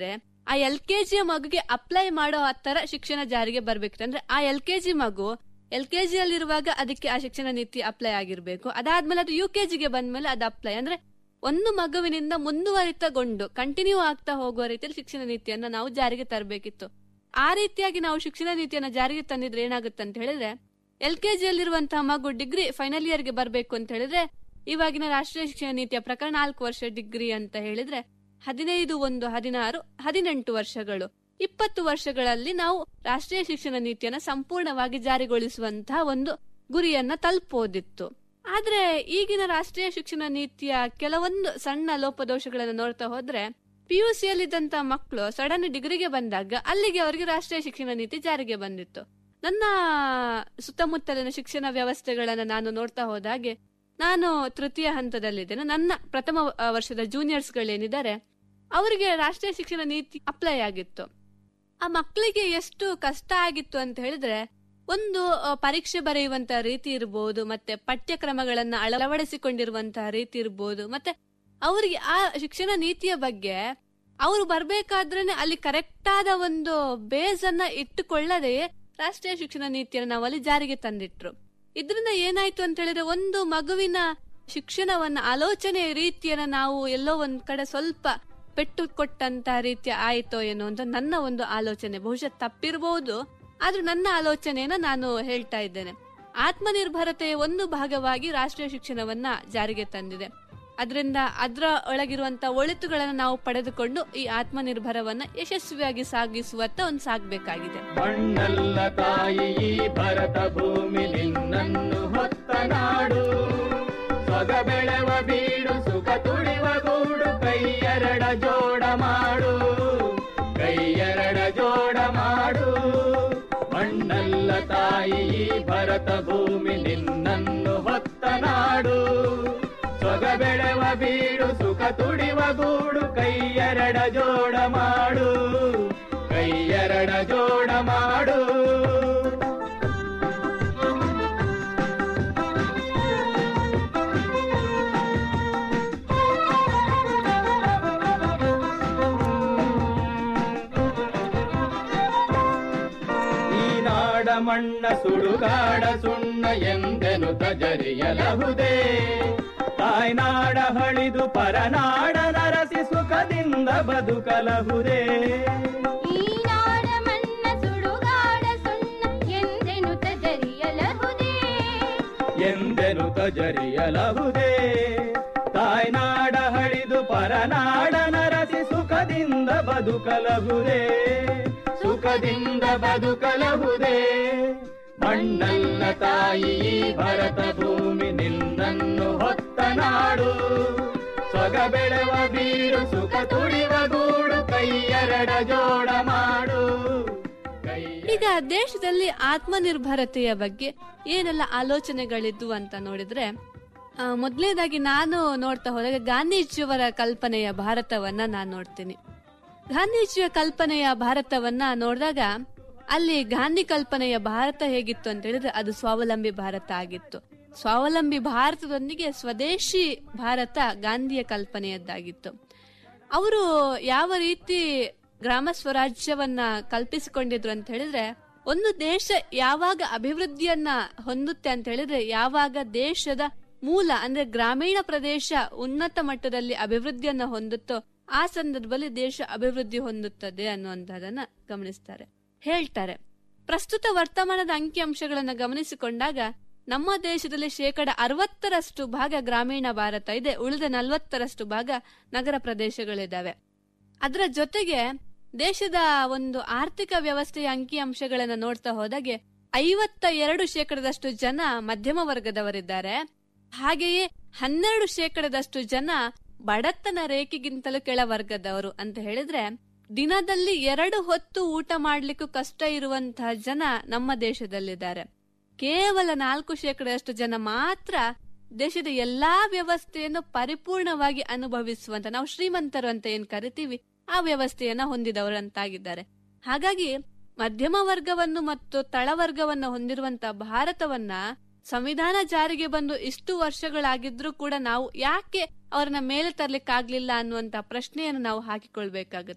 ಆ ಎಲ್ ಕೆ ಜಿಯ ಮಗುಗೆ ಅಪ್ಲೈ ಮಾಡೋ ಆ ತರ ಶಿಕ್ಷಣ ಜಾರಿಗೆ ಬರ್ಬೇಕಿತ್ತು ಅಂದ್ರೆ ಆ ಎಲ್ ಕೆ ಜಿ ಮಗು ಎಲ್ ಕೆ ಜಿ ಅಲ್ಲಿರುವಾಗ ಅದಕ್ಕೆ ಆ ಶಿಕ್ಷಣ ನೀತಿ ಅಪ್ಲೈ ಆಗಿರ್ಬೇಕು ಅದಾದ್ಮೇಲೆ ಅದು ಯು ಕೆ ಜಿಗೆ ಬಂದ್ಮೇಲೆ ಅದು ಅಪ್ಲೈ ಅಂದ್ರೆ ಒಂದು ಮಗುವಿನಿಂದ ಮುಂದುವರಿತಗೊಂಡು ಕಂಟಿನ್ಯೂ ಆಗ್ತಾ ಹೋಗುವ ರೀತಿಯಲ್ಲಿ ಶಿಕ್ಷಣ ನೀತಿಯನ್ನ ನಾವು ಜಾರಿಗೆ ತರಬೇಕಿತ್ತು ಆ ರೀತಿಯಾಗಿ ನಾವು ಶಿಕ್ಷಣ ನೀತಿಯನ್ನ ಜಾರಿಗೆ ತಂದಿದ್ರೆ ಏನಾಗುತ್ತೆ ಅಂತ ಹೇಳಿದ್ರೆ ಎಲ್ ಕೆ ಜಿಯಲ್ಲಿರುವಂತಹ ಮಗು ಡಿಗ್ರಿ ಫೈನಲ್ ಇಯರ್ಗೆ ಬರಬೇಕು ಅಂತ ಹೇಳಿದ್ರೆ ಇವಾಗಿನ ರಾಷ್ಟ್ರೀಯ ಶಿಕ್ಷಣ ನೀತಿಯ ಪ್ರಕಾರ ನಾಲ್ಕು ವರ್ಷ ಡಿಗ್ರಿ ಅಂತ ಹೇಳಿದ್ರೆ ಹದಿನೈದು ಒಂದು ಹದಿನಾರು ಹದಿನೆಂಟು ವರ್ಷಗಳು ಇಪ್ಪತ್ತು ವರ್ಷಗಳಲ್ಲಿ ನಾವು ರಾಷ್ಟ್ರೀಯ ಶಿಕ್ಷಣ ನೀತಿಯನ್ನ ಸಂಪೂರ್ಣವಾಗಿ ಜಾರಿಗೊಳಿಸುವಂತಹ ಒಂದು ಗುರಿಯನ್ನ ತಲುಪೋದಿತ್ತು ಆದ್ರೆ ಈಗಿನ ರಾಷ್ಟ್ರೀಯ ಶಿಕ್ಷಣ ನೀತಿಯ ಕೆಲವೊಂದು ಸಣ್ಣ ಲೋಪದೋಷಗಳನ್ನು ನೋಡ್ತಾ ಹೋದ್ರೆ ಪಿಯುಸಿಯಲ್ಲಿದ್ದಂತ ಮಕ್ಕಳು ಸಡನ್ ಡಿಗ್ರಿಗೆ ಬಂದಾಗ ಅಲ್ಲಿಗೆ ಅವರಿಗೆ ರಾಷ್ಟ್ರೀಯ ಶಿಕ್ಷಣ ನೀತಿ ಜಾರಿಗೆ ಬಂದಿತ್ತು ನನ್ನ ಸುತ್ತಮುತ್ತಲಿನ ಶಿಕ್ಷಣ ವ್ಯವಸ್ಥೆಗಳನ್ನ ನಾನು ನೋಡ್ತಾ ಹೋದಾಗೆ ನಾನು ತೃತೀಯ ಹಂತದಲ್ಲಿದ್ದೇನೆ ನನ್ನ ಪ್ರಥಮ ಆ, ವರ್ಷದ ಜೂನಿಯರ್ಸ್ ಗಳೇನಿದ್ದಾರೆ ಅವರಿಗೆ ರಾಷ್ಟ್ರೀಯ ಶಿಕ್ಷಣ ನೀತಿ ಅಪ್ಲೈ ಆಗಿತ್ತು ಆ ಮಕ್ಕಳಿಗೆ ಎಷ್ಟು ಕಷ್ಟ ಆಗಿತ್ತು ಅಂತ ಹೇಳಿದ್ರೆ ಒಂದು ಆ, ಪರೀಕ್ಷೆ ಬರೆಯುವಂತ ರೀತಿ ಇರ್ಬೋದು ಮತ್ತೆ ಪಠ್ಯಕ್ರಮಗಳನ್ನ ಅಳವಡಿಸಿಕೊಂಡಿರುವಂತಹ ರೀತಿ ಇರ್ಬೋದು ಮತ್ತೆ ಅವರಿಗೆ ಆ ಶಿಕ್ಷಣ ನೀತಿಯ ಬಗ್ಗೆ ಅವರು ಬರ್ಬೇಕಾದ್ರೇನೆ ಅಲ್ಲಿ ಕರೆಕ್ಟ್ ಆದ ಒಂದು ಬೇಸ್ ಅನ್ನ ಇಟ್ಟುಕೊಳ್ಳದೆ ರಾಷ್ಟ್ರೀಯ ಶಿಕ್ಷಣ ನೀತಿಯನ್ನು ನಾವು ಅಲ್ಲಿ ಜಾರಿಗೆ ತಂದಿಟ್ರು ಇದರಿಂದ ಏನಾಯ್ತು ಅಂತ ಹೇಳಿದ್ರೆ ಒಂದು ಮಗುವಿನ ಶಿಕ್ಷಣವನ್ನ ಆಲೋಚನೆ ರೀತಿಯನ್ನ ನಾವು ಎಲ್ಲೋ ಒಂದ್ ಕಡೆ ಸ್ವಲ್ಪ ಪೆಟ್ಟು ಕೊಟ್ಟಂತ ರೀತಿ ಆಯ್ತೋ ಏನೋ ಅಂತ ನನ್ನ ಒಂದು ಆಲೋಚನೆ ಬಹುಶಃ ತಪ್ಪಿರಬಹುದು ಆದ್ರೂ ನನ್ನ ಆಲೋಚನೆಯನ್ನ ನಾನು ಹೇಳ್ತಾ ಇದ್ದೇನೆ ಆತ್ಮನಿರ್ಭರತೆಯ ಒಂದು ಭಾಗವಾಗಿ ರಾಷ್ಟ್ರೀಯ ಶಿಕ್ಷಣವನ್ನ ಜಾರಿಗೆ ತಂದಿದೆ ಅದರಿಂದ ಅದರ ಒಳಗಿರುವಂತ ಒಳಿತುಗಳನ್ನು ನಾವು ಪಡೆದುಕೊಂಡು ಈ ಆತ್ಮನಿರ್ಭರವನ್ನ ಯಶಸ್ವಿಯಾಗಿ ಸಾಗಿಸುವತ್ತ ಒಂದು ಸಾಗಬೇಕಾಗಿದೆ ಮಣ್ಣಲ್ಲ ತಾಯಿ ಈ ಭರತ ಭೂಮಿ ನಿನ್ನನ್ನು ಹೊತ್ತ ನಾಡು ಸೊಗ ಬೆಳೆವ ಬೀಡು ಸುಖ ತುಳಿವ ಗೂಡು ಕೈಯರಡ ಜೋಡ ಮಾಡು ಕೈಯರಡ ಜೋಡ ಮಾಡು ಮಣ್ಣಲ್ಲ ತಾಯಿ ಈ ಭರತ ಭೂಮಿ ನಿನ್ನನ್ನು ಹೊತ್ತ ನಾಡು ಸೊಗ ಬೆಳೆವ ಬೀಡು ಸುಖ ತುಡಿವ ಗೂಡು ಕೈಯರಡ ಜೋಡ ಮಾಡು ಕೈಯರಡ ಜೋಡ ಮಾಡು ಈ ನಾಡ ಮಣ್ಣ ಸುಡುಗಾಡ ಸುಣ್ಣ ಎಂದೆನು ತಜರಿಯಲಹುದೇ ತಾಯ್ನಾಡ ಹಳಿದು ಪರನಾಡ ನರಸಿ ಸುಖದಿಂದ ಬದುಕಲಹುದೇ ಈ ನಾಡ ಮಣ್ಣ ಸುಡುಗಾಡ ಸುಣ್ಣ ಎಂದೆನು ತಜರಿಯಲಹುದೇ ಎಂದೆನು ತಜರಿಯಲಹುದೇ ತಾಯ್ನಾಡ ಹಳಿದು ಪರನಾಡ ನರಸಿ ಸುಖದಿಂದ ಬದುಕಲಹುದೇ ಸುಖದಿಂದ ಬದುಕಲಹುದೇ ಮಣ್ಣಲ್ಲ ತಾಯಿ ಈ ಭರತ ಭೂಮಿ ನಿನ್ನನ್ನು ಹೊತ್ತ ನಾಡು ಸೊಗ ಬೆಳೆವ ಬೀಡು ಸುಖ ತುಳಿವ ಗೂಡು ಕೈಯರಡ ಜೋಡ ಮಾಡು ಈಗ ದೇಶದಲ್ಲಿ ಆತ್ಮನಿರ್ಭರತೆಯ ಬಗ್ಗೆ ಏನೆಲ್ಲ ಆಲೋಚನೆಗಳಿದ್ವು ಅಂತ ನೋಡಿದ್ರೆ ಆ, ಮೊದಲನೇದಾಗಿ ನಾನು ನೋಡ್ತಾ ಹೋದಾಗ ಗಾಂಧೀಜಿಯವರ ಕಲ್ಪನೆಯ ಭಾರತವನ್ನ ನಾನು ನೋಡ್ತೀನಿ ಗಾಂಧೀಜಿಯ ಕಲ್ಪನೆಯ ಭಾರತವನ್ನ ನೋಡಿದಾಗ ಅಲ್ಲಿ ಗಾಂಧಿ ಕಲ್ಪನೆಯ ಭಾರತ ಹೇಗಿತ್ತು ಅಂತ ಹೇಳಿದ್ರೆ ಅದು ಸ್ವಾವಲಂಬಿ ಭಾರತ ಆಗಿತ್ತು ಸ್ವಾವಲಂಬಿ ಭಾರತದೊಂದಿಗೆ ಸ್ವದೇಶಿ ಭಾರತ ಗಾಂಧಿಯ ಕಲ್ಪನೆಯದ್ದಾಗಿತ್ತು ಅವರು ಯಾವ ರೀತಿ ಗ್ರಾಮ ಸ್ವರಾಜ್ಯವನ್ನ ಕಲ್ಪಿಸಿಕೊಂಡಿದ್ರು ಅಂತ ಹೇಳಿದ್ರೆ ಒಂದು ದೇಶ ಯಾವಾಗ ಅಭಿವೃದ್ಧಿಯನ್ನ ಹೊಂದುತ್ತೆ ಅಂತ ಹೇಳಿದ್ರೆ ಯಾವಾಗ ದೇಶದ ಮೂಲ ಅಂದ್ರೆ ಗ್ರಾಮೀಣ ಪ್ರದೇಶ ಉನ್ನತ ಮಟ್ಟದಲ್ಲಿ ಅಭಿವೃದ್ಧಿಯನ್ನ ಹೊಂದುತ್ತೋ ಆ ಸಂದರ್ಭದಲ್ಲಿ ದೇಶ ಅಭಿವೃದ್ಧಿ ಹೊಂದುತ್ತದೆ ಅನ್ನುವಂಥದ್ದನ್ನ ಗಮನಿಸ್ತಾರೆ ಹೇಳ್ತಾರೆ ಪ್ರಸ್ತುತ ವರ್ತಮಾನದ ಅಂಕಿಅಂಶಗಳನ್ನ ಗಮನಿಸಿಕೊಂಡಾಗ ನಮ್ಮ ದೇಶದಲ್ಲಿ ಶೇಕಡ ಅರವತ್ತರಷ್ಟು ಭಾಗ ಗ್ರಾಮೀಣ ಭಾರತ ಇದೆ ಉಳಿದ ನಲವತ್ತರಷ್ಟು ಭಾಗ ನಗರ ಪ್ರದೇಶಗಳಿದಾವೆ ಅದರ ಜೊತೆಗೆ ದೇಶದ ಒಂದು ಆರ್ಥಿಕ ವ್ಯವಸ್ಥೆಯ ಅಂಕಿಅಂಶಗಳನ್ನ ನೋಡ್ತಾ ಹೋದಾಗೆ ಐವತ್ತ ಎರಡು ಶೇಕಡದಷ್ಟು ಜನ ಮಧ್ಯಮ ವರ್ಗದವರಿದ್ದಾರೆ ಹಾಗೆಯೇ ಹನ್ನೆರಡು ಶೇಕಡದಷ್ಟು ಜನ ಬಡತನ ರೇಖೆಗಿಂತಲೂ ಕೆಳ ವರ್ಗದವರು ಅಂತ ಹೇಳಿದ್ರೆ ದಿನದಲ್ಲಿ ಎರಡು ಹೊತ್ತು ಊಟ ಮಾಡ್ಲಿಕ್ಕೂ ಕಷ್ಟ ಇರುವಂತಹ ಜನ ನಮ್ಮ ದೇಶದಲ್ಲಿದ್ದಾರೆ ಕೇವಲ ನಾಲ್ಕು ಶೇಕಡದಷ್ಟು ಜನ ಮಾತ್ರ ದೇಶದ ಎಲ್ಲಾ ವ್ಯವಸ್ಥೆಯನ್ನು ಪರಿಪೂರ್ಣವಾಗಿ ಅನುಭವಿಸುವಂತ ನಾವು ಶ್ರೀಮಂತರು ಅಂತ ಏನ್ ಕರಿತೀವಿ ಆ ವ್ಯವಸ್ಥೆಯನ್ನ ಹೊಂದಿದವರಂತಾಗಿದ್ದಾರೆ ಹಾಗಾಗಿ ಮಧ್ಯಮ ವರ್ಗವನ್ನು ಮತ್ತು ತಳವರ್ಗವನ್ನು ಹೊಂದಿರುವಂತ ಭಾರತವನ್ನ ಸಂವಿಧಾನ ಜಾರಿಗೆ ಬಂದು ಇಷ್ಟು ವರ್ಷಗಳಾಗಿದ್ರೂ ಕೂಡ ನಾವು ಯಾಕೆ ಅವರನ್ನ ಮೇಲೆ ತರ್ಲಿಕ್ಕಾಗ್ಲಿಲ್ಲ ಅನ್ನುವಂತ ಪ್ರಶ್ನೆಯನ್ನು ನಾವು ಹಾಕಿಕೊಳ್ಬೇಕಾಗುತ್ತೆ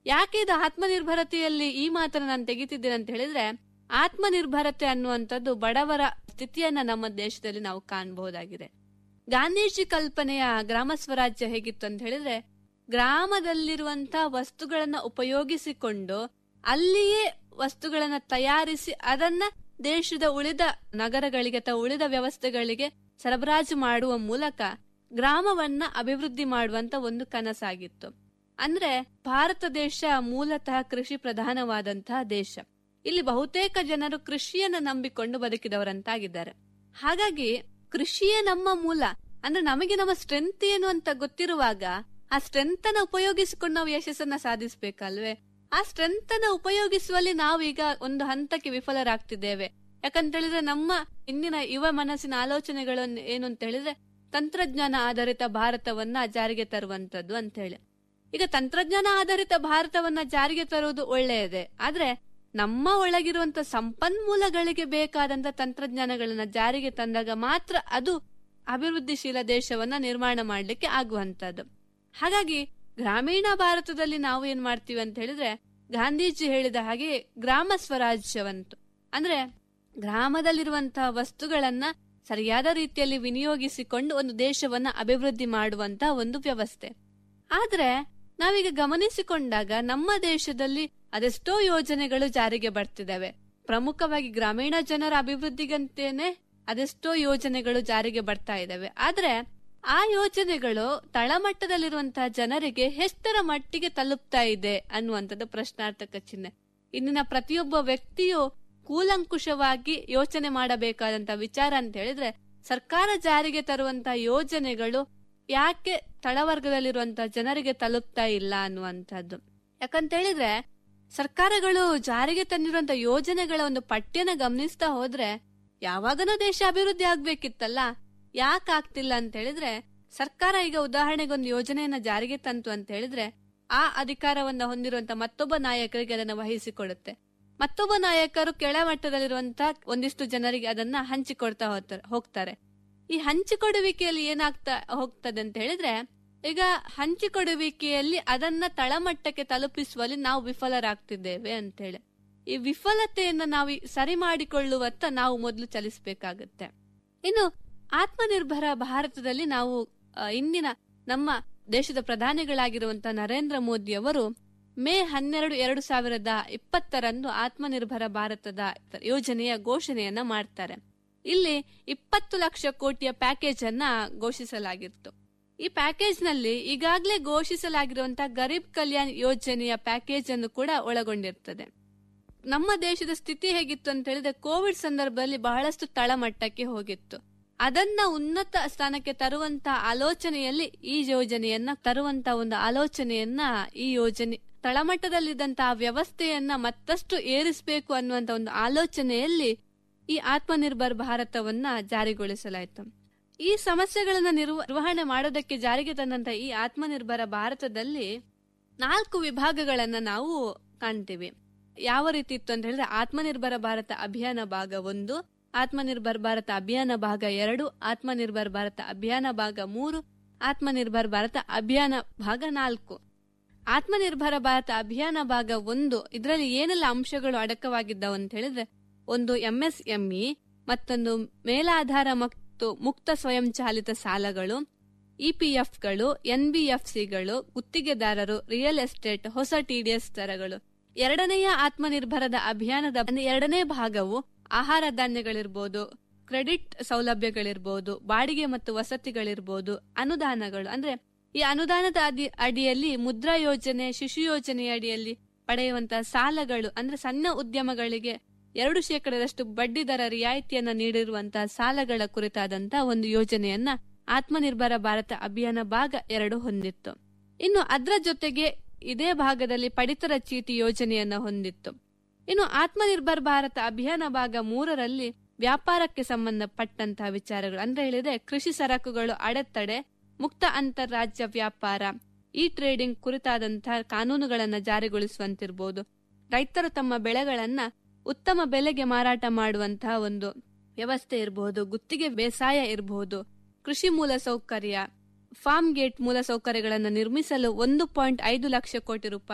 ಯಾಕೆ ಇದು ಆತ್ಮನಿರ್ಭರತೆಯಲ್ಲಿ ಈ ಮಾತನ್ನ ನಾನು ತೆಗಿತಿದ್ದೇನೆ ಅಂತ ಹೇಳಿದ್ರೆ ಆತ್ಮನಿರ್ಭರತೆ ಅನ್ನುವಂಥದ್ದು ಬಡವರ ಸ್ಥಿತಿಯನ್ನ ನಮ್ಮ ದೇಶದಲ್ಲಿ ನಾವು ಕಾಣಬಹುದಾಗಿದೆ ಗಾಂಧೀಜಿ ಕಲ್ಪನೆಯ ಗ್ರಾಮ ಸ್ವರಾಜ್ಯ ಹೇಗಿತ್ತು ಅಂತ ಹೇಳಿದ್ರೆ ಗ್ರಾಮದಲ್ಲಿರುವಂತ ವಸ್ತುಗಳನ್ನ ಉಪಯೋಗಿಸಿಕೊಂಡು ಅಲ್ಲಿಯೇ ವಸ್ತುಗಳನ್ನ ತಯಾರಿಸಿ ಅದನ್ನ ದೇಶದ ಉಳಿದ ನಗರಗಳಿಗೆ ಅಥವಾ ಉಳಿದ ವ್ಯವಸ್ಥೆಗಳಿಗೆ ಸರಬರಾಜು ಮಾಡುವ ಮೂಲಕ ಗ್ರಾಮವನ್ನ ಅಭಿವೃದ್ಧಿ ಮಾಡುವಂತ ಒಂದು ಕನಸಾಗಿತ್ತು ಅಂದ್ರೆ ಭಾರತ ದೇಶ ಮೂಲತಃ ಕೃಷಿ ಪ್ರಧಾನವಾದಂತಹ ದೇಶ ಇಲ್ಲಿ ಬಹುತೇಕ ಜನರು ಕೃಷಿಯನ್ನ ನಂಬಿಕೊಂಡು ಬದುಕಿದವರಂತಾಗಿದ್ದಾರೆ ಹಾಗಾಗಿ ಕೃಷಿಯೇ ನಮ್ಮ ಮೂಲ ಅಂದ್ರೆ ನಮಗೆ ನಮ್ಮ ಸ್ಟ್ರೆಂತ್ ಏನು ಅಂತ ಗೊತ್ತಿರುವಾಗ ಆ ಸ್ಟ್ರೆಂತ್ ಅನ್ನ ಉಪಯೋಗಿಸಿಕೊಂಡು ನಾವು ಯಶಸ್ಸನ್ನ ಸಾಧಿಸಬೇಕಲ್ವೇ ಆ ಸ್ಟ್ರೆಂತ್ ಅನ್ನ ಉಪಯೋಗಿಸುವಲ್ಲಿ ನಾವೀಗ ಒಂದು ಹಂತಕ್ಕೆ ವಿಫಲರಾಗ್ತಿದ್ದೇವೆ ಯಾಕಂತ ಹೇಳಿದ್ರೆ ನಮ್ಮ ಇಂದಿನ ಯುವ ಮನಸ್ಸಿನ ಆಲೋಚನೆಗಳು ಏನು ಅಂತ ಹೇಳಿದ್ರೆ ತಂತ್ರಜ್ಞಾನ ಆಧಾರಿತ ಭಾರತವನ್ನ ಜಾರಿಗೆ ತರುವಂತದ್ದು ಅಂತ ಹೇಳಿ ಈಗ ತಂತ್ರಜ್ಞಾನ ಆಧಾರಿತ ಭಾರತವನ್ನ ಜಾರಿಗೆ ತರುವುದು ಒಳ್ಳೆಯದೇ ಆದ್ರೆ ನಮ್ಮ ಒಳಗಿರುವಂತ ಸಂಪನ್ಮೂಲಗಳಿಗೆ ಬೇಕಾದಂತ ತಂತ್ರಜ್ಞಾನಗಳನ್ನ ಜಾರಿಗೆ ತಂದಾಗ ಮಾತ್ರ ಅದು ಅಭಿವೃದ್ಧಿಶೀಲ ದೇಶವನ್ನ ನಿರ್ಮಾಣ ಮಾಡ್ಲಿಕ್ಕೆ ಆಗುವಂತದ್ದು ಹಾಗಾಗಿ ಗ್ರಾಮೀಣ ಭಾರತದಲ್ಲಿ ನಾವು ಏನ್ ಮಾಡ್ತೀವಿ ಅಂತ ಹೇಳಿದ್ರೆ ಗಾಂಧೀಜಿ ಹೇಳಿದ ಹಾಗೆ ಗ್ರಾಮ ಸ್ವರಾಜ್ಯವಂತು ಅಂದ್ರೆ ಗ್ರಾಮದಲ್ಲಿರುವಂತಹ ವಸ್ತುಗಳನ್ನ ಸರಿಯಾದ ರೀತಿಯಲ್ಲಿ ವಿನಿಯೋಗಿಸಿಕೊಂಡು ಒಂದು ದೇಶವನ್ನ ಅಭಿವೃದ್ಧಿ ಮಾಡುವಂತ ಒಂದು ವ್ಯವಸ್ಥೆ ಆದ್ರೆ ನಾವೀಗ ಗಮನಿಸಿಕೊಂಡಾಗ ನಮ್ಮ ದೇಶದಲ್ಲಿ ಅದೆಷ್ಟೋ ಯೋಜನೆಗಳು ಜಾರಿಗೆ ಬರ್ತಿದ್ದಾವೆ ಪ್ರಮುಖವಾಗಿ ಗ್ರಾಮೀಣ ಜನರ ಅಭಿವೃದ್ಧಿಗಂತೇನೆ ಅದೆಷ್ಟೋ ಯೋಜನೆಗಳು ಜಾರಿಗೆ ಬರ್ತಾ ಇದಾವೆ ಆದ್ರೆ ಆ ಯೋಜನೆಗಳು ತಳಮಟ್ಟದಲ್ಲಿರುವಂತಹ ಜನರಿಗೆ ಎಷ್ಟರ ಮಟ್ಟಿಗೆ ತಲುಪ್ತಾ ಇದೆ ಅನ್ನುವಂಥದ್ದು ಪ್ರಶ್ನಾರ್ಥಕ ಚಿಹ್ನೆ ಇಂದಿನ ಪ್ರತಿಯೊಬ್ಬ ವ್ಯಕ್ತಿಯು ಕೂಲಂಕುಷವಾಗಿ ಯೋಚನೆ ಮಾಡಬೇಕಾದಂತ ವಿಚಾರ ಅಂತ ಹೇಳಿದ್ರೆ ಸರ್ಕಾರ ಜಾರಿಗೆ ತರುವಂತಹ ಯೋಜನೆಗಳು ಯಾಕೆ ತಳವರ್ಗದಲ್ಲಿರುವಂತಹ ಜನರಿಗೆ ತಲುಪ್ತಾ ಇಲ್ಲ ಅನ್ನುವಂಥದ್ದು ಯಾಕಂತ ಹೇಳಿದ್ರೆ ಸರ್ಕಾರಗಳು ಜಾರಿಗೆ ತಂದಿರುವಂತ ಯೋಜನೆಗಳ ಒಂದು ಪಠ್ಯನ ಗಮನಿಸ್ತಾ ಹೋದ್ರೆ ಯಾವಾಗನೂ ದೇಶ ಅಭಿವೃದ್ಧಿ ಆಗ್ಬೇಕಿತ್ತಲ್ಲ ಯಾಕೆ ಆಗ್ತಿಲ್ಲ ಅಂತ ಹೇಳಿದ್ರೆ ಸರ್ಕಾರ ಈಗ ಉದಾಹರಣೆಗೆ ಒಂದು ಯೋಜನೆಯನ್ನ ಜಾರಿಗೆ ತಂತು ಅಂತ ಹೇಳಿದ್ರೆ ಆ ಅಧಿಕಾರವನ್ನ ಹೊಂದಿರುವಂತ ಮತ್ತೊಬ್ಬ ನಾಯಕರಿಗೆ ಅದನ್ನ ವಹಿಸಿಕೊಡುತ್ತೆ ಮತ್ತೊಬ್ಬ ನಾಯಕರು ಕೆಳಮಟ್ಟದಲ್ಲಿರುವಂತ ಒಂದಿಷ್ಟು ಜನರಿಗೆ ಅದನ್ನ ಹಂಚಿಕೊಡ್ತಾ ಹೋಗ್ತಾರೆ ಹೋಗ್ತಾರೆ ಈ ಹಂಚಿಕೊಡುವಿಕೆಯಲ್ಲಿ ಏನಾಗ್ತಾ ಹೋಗ್ತದೆ ಅಂತ ಹೇಳಿದ್ರೆ ಈಗ ಹಂಚಿಕೊಡುವಿಕೆಯಲ್ಲಿ ಅದನ್ನ ತಳಮಟ್ಟಕ್ಕೆ ತಲುಪಿಸುವಲ್ಲಿ ನಾವು ವಿಫಲರಾಗ್ತಿದ್ದೇವೆ ಅಂತ ಹೇಳಿ ಈ ವಿಫಲತೆಯನ್ನ ನಾವು ಸರಿ ಮಾಡಿಕೊಳ್ಳುವತ್ತ ನಾವು ಮೊದಲು ಚಲಿಸಬೇಕಾಗತ್ತೆ ಇನ್ನು ಆತ್ಮನಿರ್ಭರ ಭಾರತದಲ್ಲಿ ನಾವು ಆ, ಇಂದಿನ ನಮ್ಮ ದೇಶದ ಪ್ರಧಾನಿಗಳಾಗಿರುವಂತಹ ನರೇಂದ್ರ ಮೋದಿ ಅವರು ಮೇ ಹನ್ನೆರಡು ಎರಡು ಸಾವಿರದ ಇಪ್ಪತ್ತರಂದು ಆತ್ಮನಿರ್ಭರ ಭಾರತದ ಯೋಜನೆಯ ಘೋಷಣೆಯನ್ನ ಮಾಡ್ತಾರೆ ಇಲ್ಲಿ ಇಪ್ಪತ್ತು ಲಕ್ಷ ಕೋಟಿಯ ಪ್ಯಾಕೇಜ್ ಅನ್ನ ಘೋಷಿಸಲಾಗಿತ್ತು ಈ ಪ್ಯಾಕೇಜ್ ನಲ್ಲಿ ಈಗಾಗಲೇ ಘೋಷಿಸಲಾಗಿರುವಂತಹ ಗರೀಬ್ ಕಲ್ಯಾಣ್ ಯೋಜನೆಯ ಪ್ಯಾಕೇಜ್ ಅನ್ನು ಕೂಡ ಒಳಗೊಂಡಿರ್ತದೆ ನಮ್ಮ ದೇಶದ ಸ್ಥಿತಿ ಹೇಗಿತ್ತು ಅಂತ ಹೇಳಿದ್ರೆ ಕೋವಿಡ್ ಸಂದರ್ಭದಲ್ಲಿ ಬಹಳಷ್ಟು ತಳಮಟ್ಟಕ್ಕೆ ಹೋಗಿತ್ತು ಅದನ್ನ ಉನ್ನತ ಸ್ಥಾನಕ್ಕೆ ತರುವಂತ ಆಲೋಚನೆಯಲ್ಲಿ ಈ ಯೋಜನೆಯನ್ನ ತರುವಂತ ಒಂದು ಆಲೋಚನೆಯನ್ನ ಈ ಯೋಜನೆ ತಳಮಟ್ಟದಲ್ಲಿದ್ದಂತಹ ವ್ಯವಸ್ಥೆಯನ್ನ ಮತ್ತಷ್ಟು ಏರಿಸಬೇಕು ಅನ್ನುವಂತ ಒಂದು ಆಲೋಚನೆಯಲ್ಲಿ ಈ ಆತ್ಮನಿರ್ಭರ್ ಭಾರತವನ್ನ ಜಾರಿಗೊಳಿಸಲಾಯಿತು ಈ ಸಮಸ್ಯೆಗಳನ್ನ ನಿರ್ವ- ನಿರ್ವಹಣೆ ಮಾಡೋದಕ್ಕೆ ಜಾರಿಗೆ ತಂದಂತ ಈ ಆತ್ಮನಿರ್ಭರ ಭಾರತದಲ್ಲಿ ನಾಲ್ಕು ವಿಭಾಗಗಳನ್ನ ನಾವು ಕಾಣ್ತೀವಿ ಯಾವ ರೀತಿ ಇತ್ತು ಅಂತ ಹೇಳಿದ್ರೆ ಆತ್ಮನಿರ್ಭರ ಭಾರತ ಅಭಿಯಾನ ಭಾಗ ಒಂದು ಆತ್ಮನಿರ್ಭರ್ ಭಾರತ ಅಭಿಯಾನ ಭಾಗ ಎರಡು ಆತ್ಮನಿರ್ಭರ್ ಭಾರತ ಅಭಿಯಾನ ಭಾಗ ಮೂರು ಆತ್ಮನಿರ್ಭರ್ ಭಾರತ ಅಭಿಯಾನ ಭಾಗ ನಾಲ್ಕು ಆತ್ಮನಿರ್ಭರ ಭಾರತ ಅಭಿಯಾನ ಭಾಗ ಒಂದು ಇದರಲ್ಲಿ ಏನೆಲ್ಲ ಅಂಶಗಳು ಅಡಕವಾಗಿದ್ದಾವ ಅಂತ ಹೇಳಿದ್ರೆ ಒಂದು ಎಂಎಸ್ಎಂಇ ಮತ್ತೊಂದು ಮೇಲಾಧಾರ ಮತ್ತು ಮುಕ್ತ ಸ್ವಯಂಚಾಲಿತ ಸಾಲಗಳು ಇಪಿಎಫ್ಗಳು ಎನ್ಬಿಎಫ್ಸಿಗಳು ಗುತ್ತಿಗೆದಾರರು ರಿಯಲ್ ಎಸ್ಟೇಟ್ ಹೊಸ ಟಿಡಿಎಸ್ ದರಗಳು ಎರಡನೆಯ ಆತ್ಮನಿರ್ಭರದ ಅಭಿಯಾನದ ಅಂದ್ರೆ ಎರಡನೇ ಭಾಗವು ಆಹಾರ ಧಾನ್ಯಗಳಿರ್ಬೋದು ಕ್ರೆಡಿಟ್ ಸೌಲಭ್ಯಗಳಿರ್ಬೋದು ಬಾಡಿಗೆ ಮತ್ತು ವಸತಿಗಳಿರ್ಬೋದು ಅನುದಾನಗಳು ಅಂದ್ರೆ ಈ ಅನುದಾನದ ಅದಿ ಅಡಿಯಲ್ಲಿ ಮುದ್ರಾ ಯೋಜನೆ ಶಿಶು ಯೋಜನೆಯ ಅಡಿಯಲ್ಲಿ ಪಡೆಯುವಂತಹ ಸಾಲಗಳು ಅಂದ್ರೆ ಸಣ್ಣ ಉದ್ಯಮಗಳಿಗೆ ಎರಡು ಶೇಕಡದಷ್ಟು ಬಡ್ಡಿ ದರ ರಿಯಾಯಿತಿಯನ್ನ ನೀಡಿರುವಂತಹ ಸಾಲಗಳ ಕುರಿತಾದಂತಹ ಒಂದು ಯೋಜನೆಯನ್ನ ಆತ್ಮನಿರ್ಭರ ಭಾರತ ಅಭಿಯಾನ ಭಾಗ ಎರಡು ಹೊಂದಿತ್ತು ಇನ್ನು ಅದರ ಜೊತೆಗೆ ಇದೇ ಭಾಗದಲ್ಲಿ ಪಡಿತರ ಚೀಟಿ ಯೋಜನೆಯನ್ನ ಹೊಂದಿತ್ತು ಇನ್ನು ಆತ್ಮನಿರ್ಭರ್ ಭಾರತ ಅಭಿಯಾನ ಭಾಗ ಮೂರರಲ್ಲಿ ವ್ಯಾಪಾರಕ್ಕೆ ಸಂಬಂಧಪಟ್ಟಂತಹ ವಿಚಾರಗಳು ಅಂದ್ರೆ ಹೇಳಿದ್ರೆ ಕೃಷಿ ಸರಕುಗಳು ಅಡೆತಡೆ ಮುಕ್ತ ಅಂತಾರಾಜ್ಯ ವ್ಯಾಪಾರ ಇ ಟ್ರೇಡಿಂಗ್ ಕುರಿತಾದಂತಹ ಕಾನೂನುಗಳನ್ನ ಜಾರಿಗೊಳಿಸುವಂತಿರ್ಬೋದು ರೈತರು ತಮ್ಮ ಬೆಳೆಗಳನ್ನ ಉತ್ತಮ ಬೆಲೆಗೆ ಮಾರಾಟ ಮಾಡುವಂತಹ ಒಂದು ವ್ಯವಸ್ಥೆ ಇರಬಹುದು ಗುತ್ತಿಗೆ ಬೇಸಾಯ ಇರಬಹುದು ಕೃಷಿ ಮೂಲ ಸೌಕರ್ಯ ಫಾರ್ಮ್ ಗೇಟ್ ಮೂಲ ಸೌಕರ್ಯಗಳನ್ನು ನಿರ್ಮಿಸಲು ಒಂದು ಪಾಯಿಂಟ್ ಐದು ಲಕ್ಷ ಕೋಟಿ ರೂಪಾಯಿ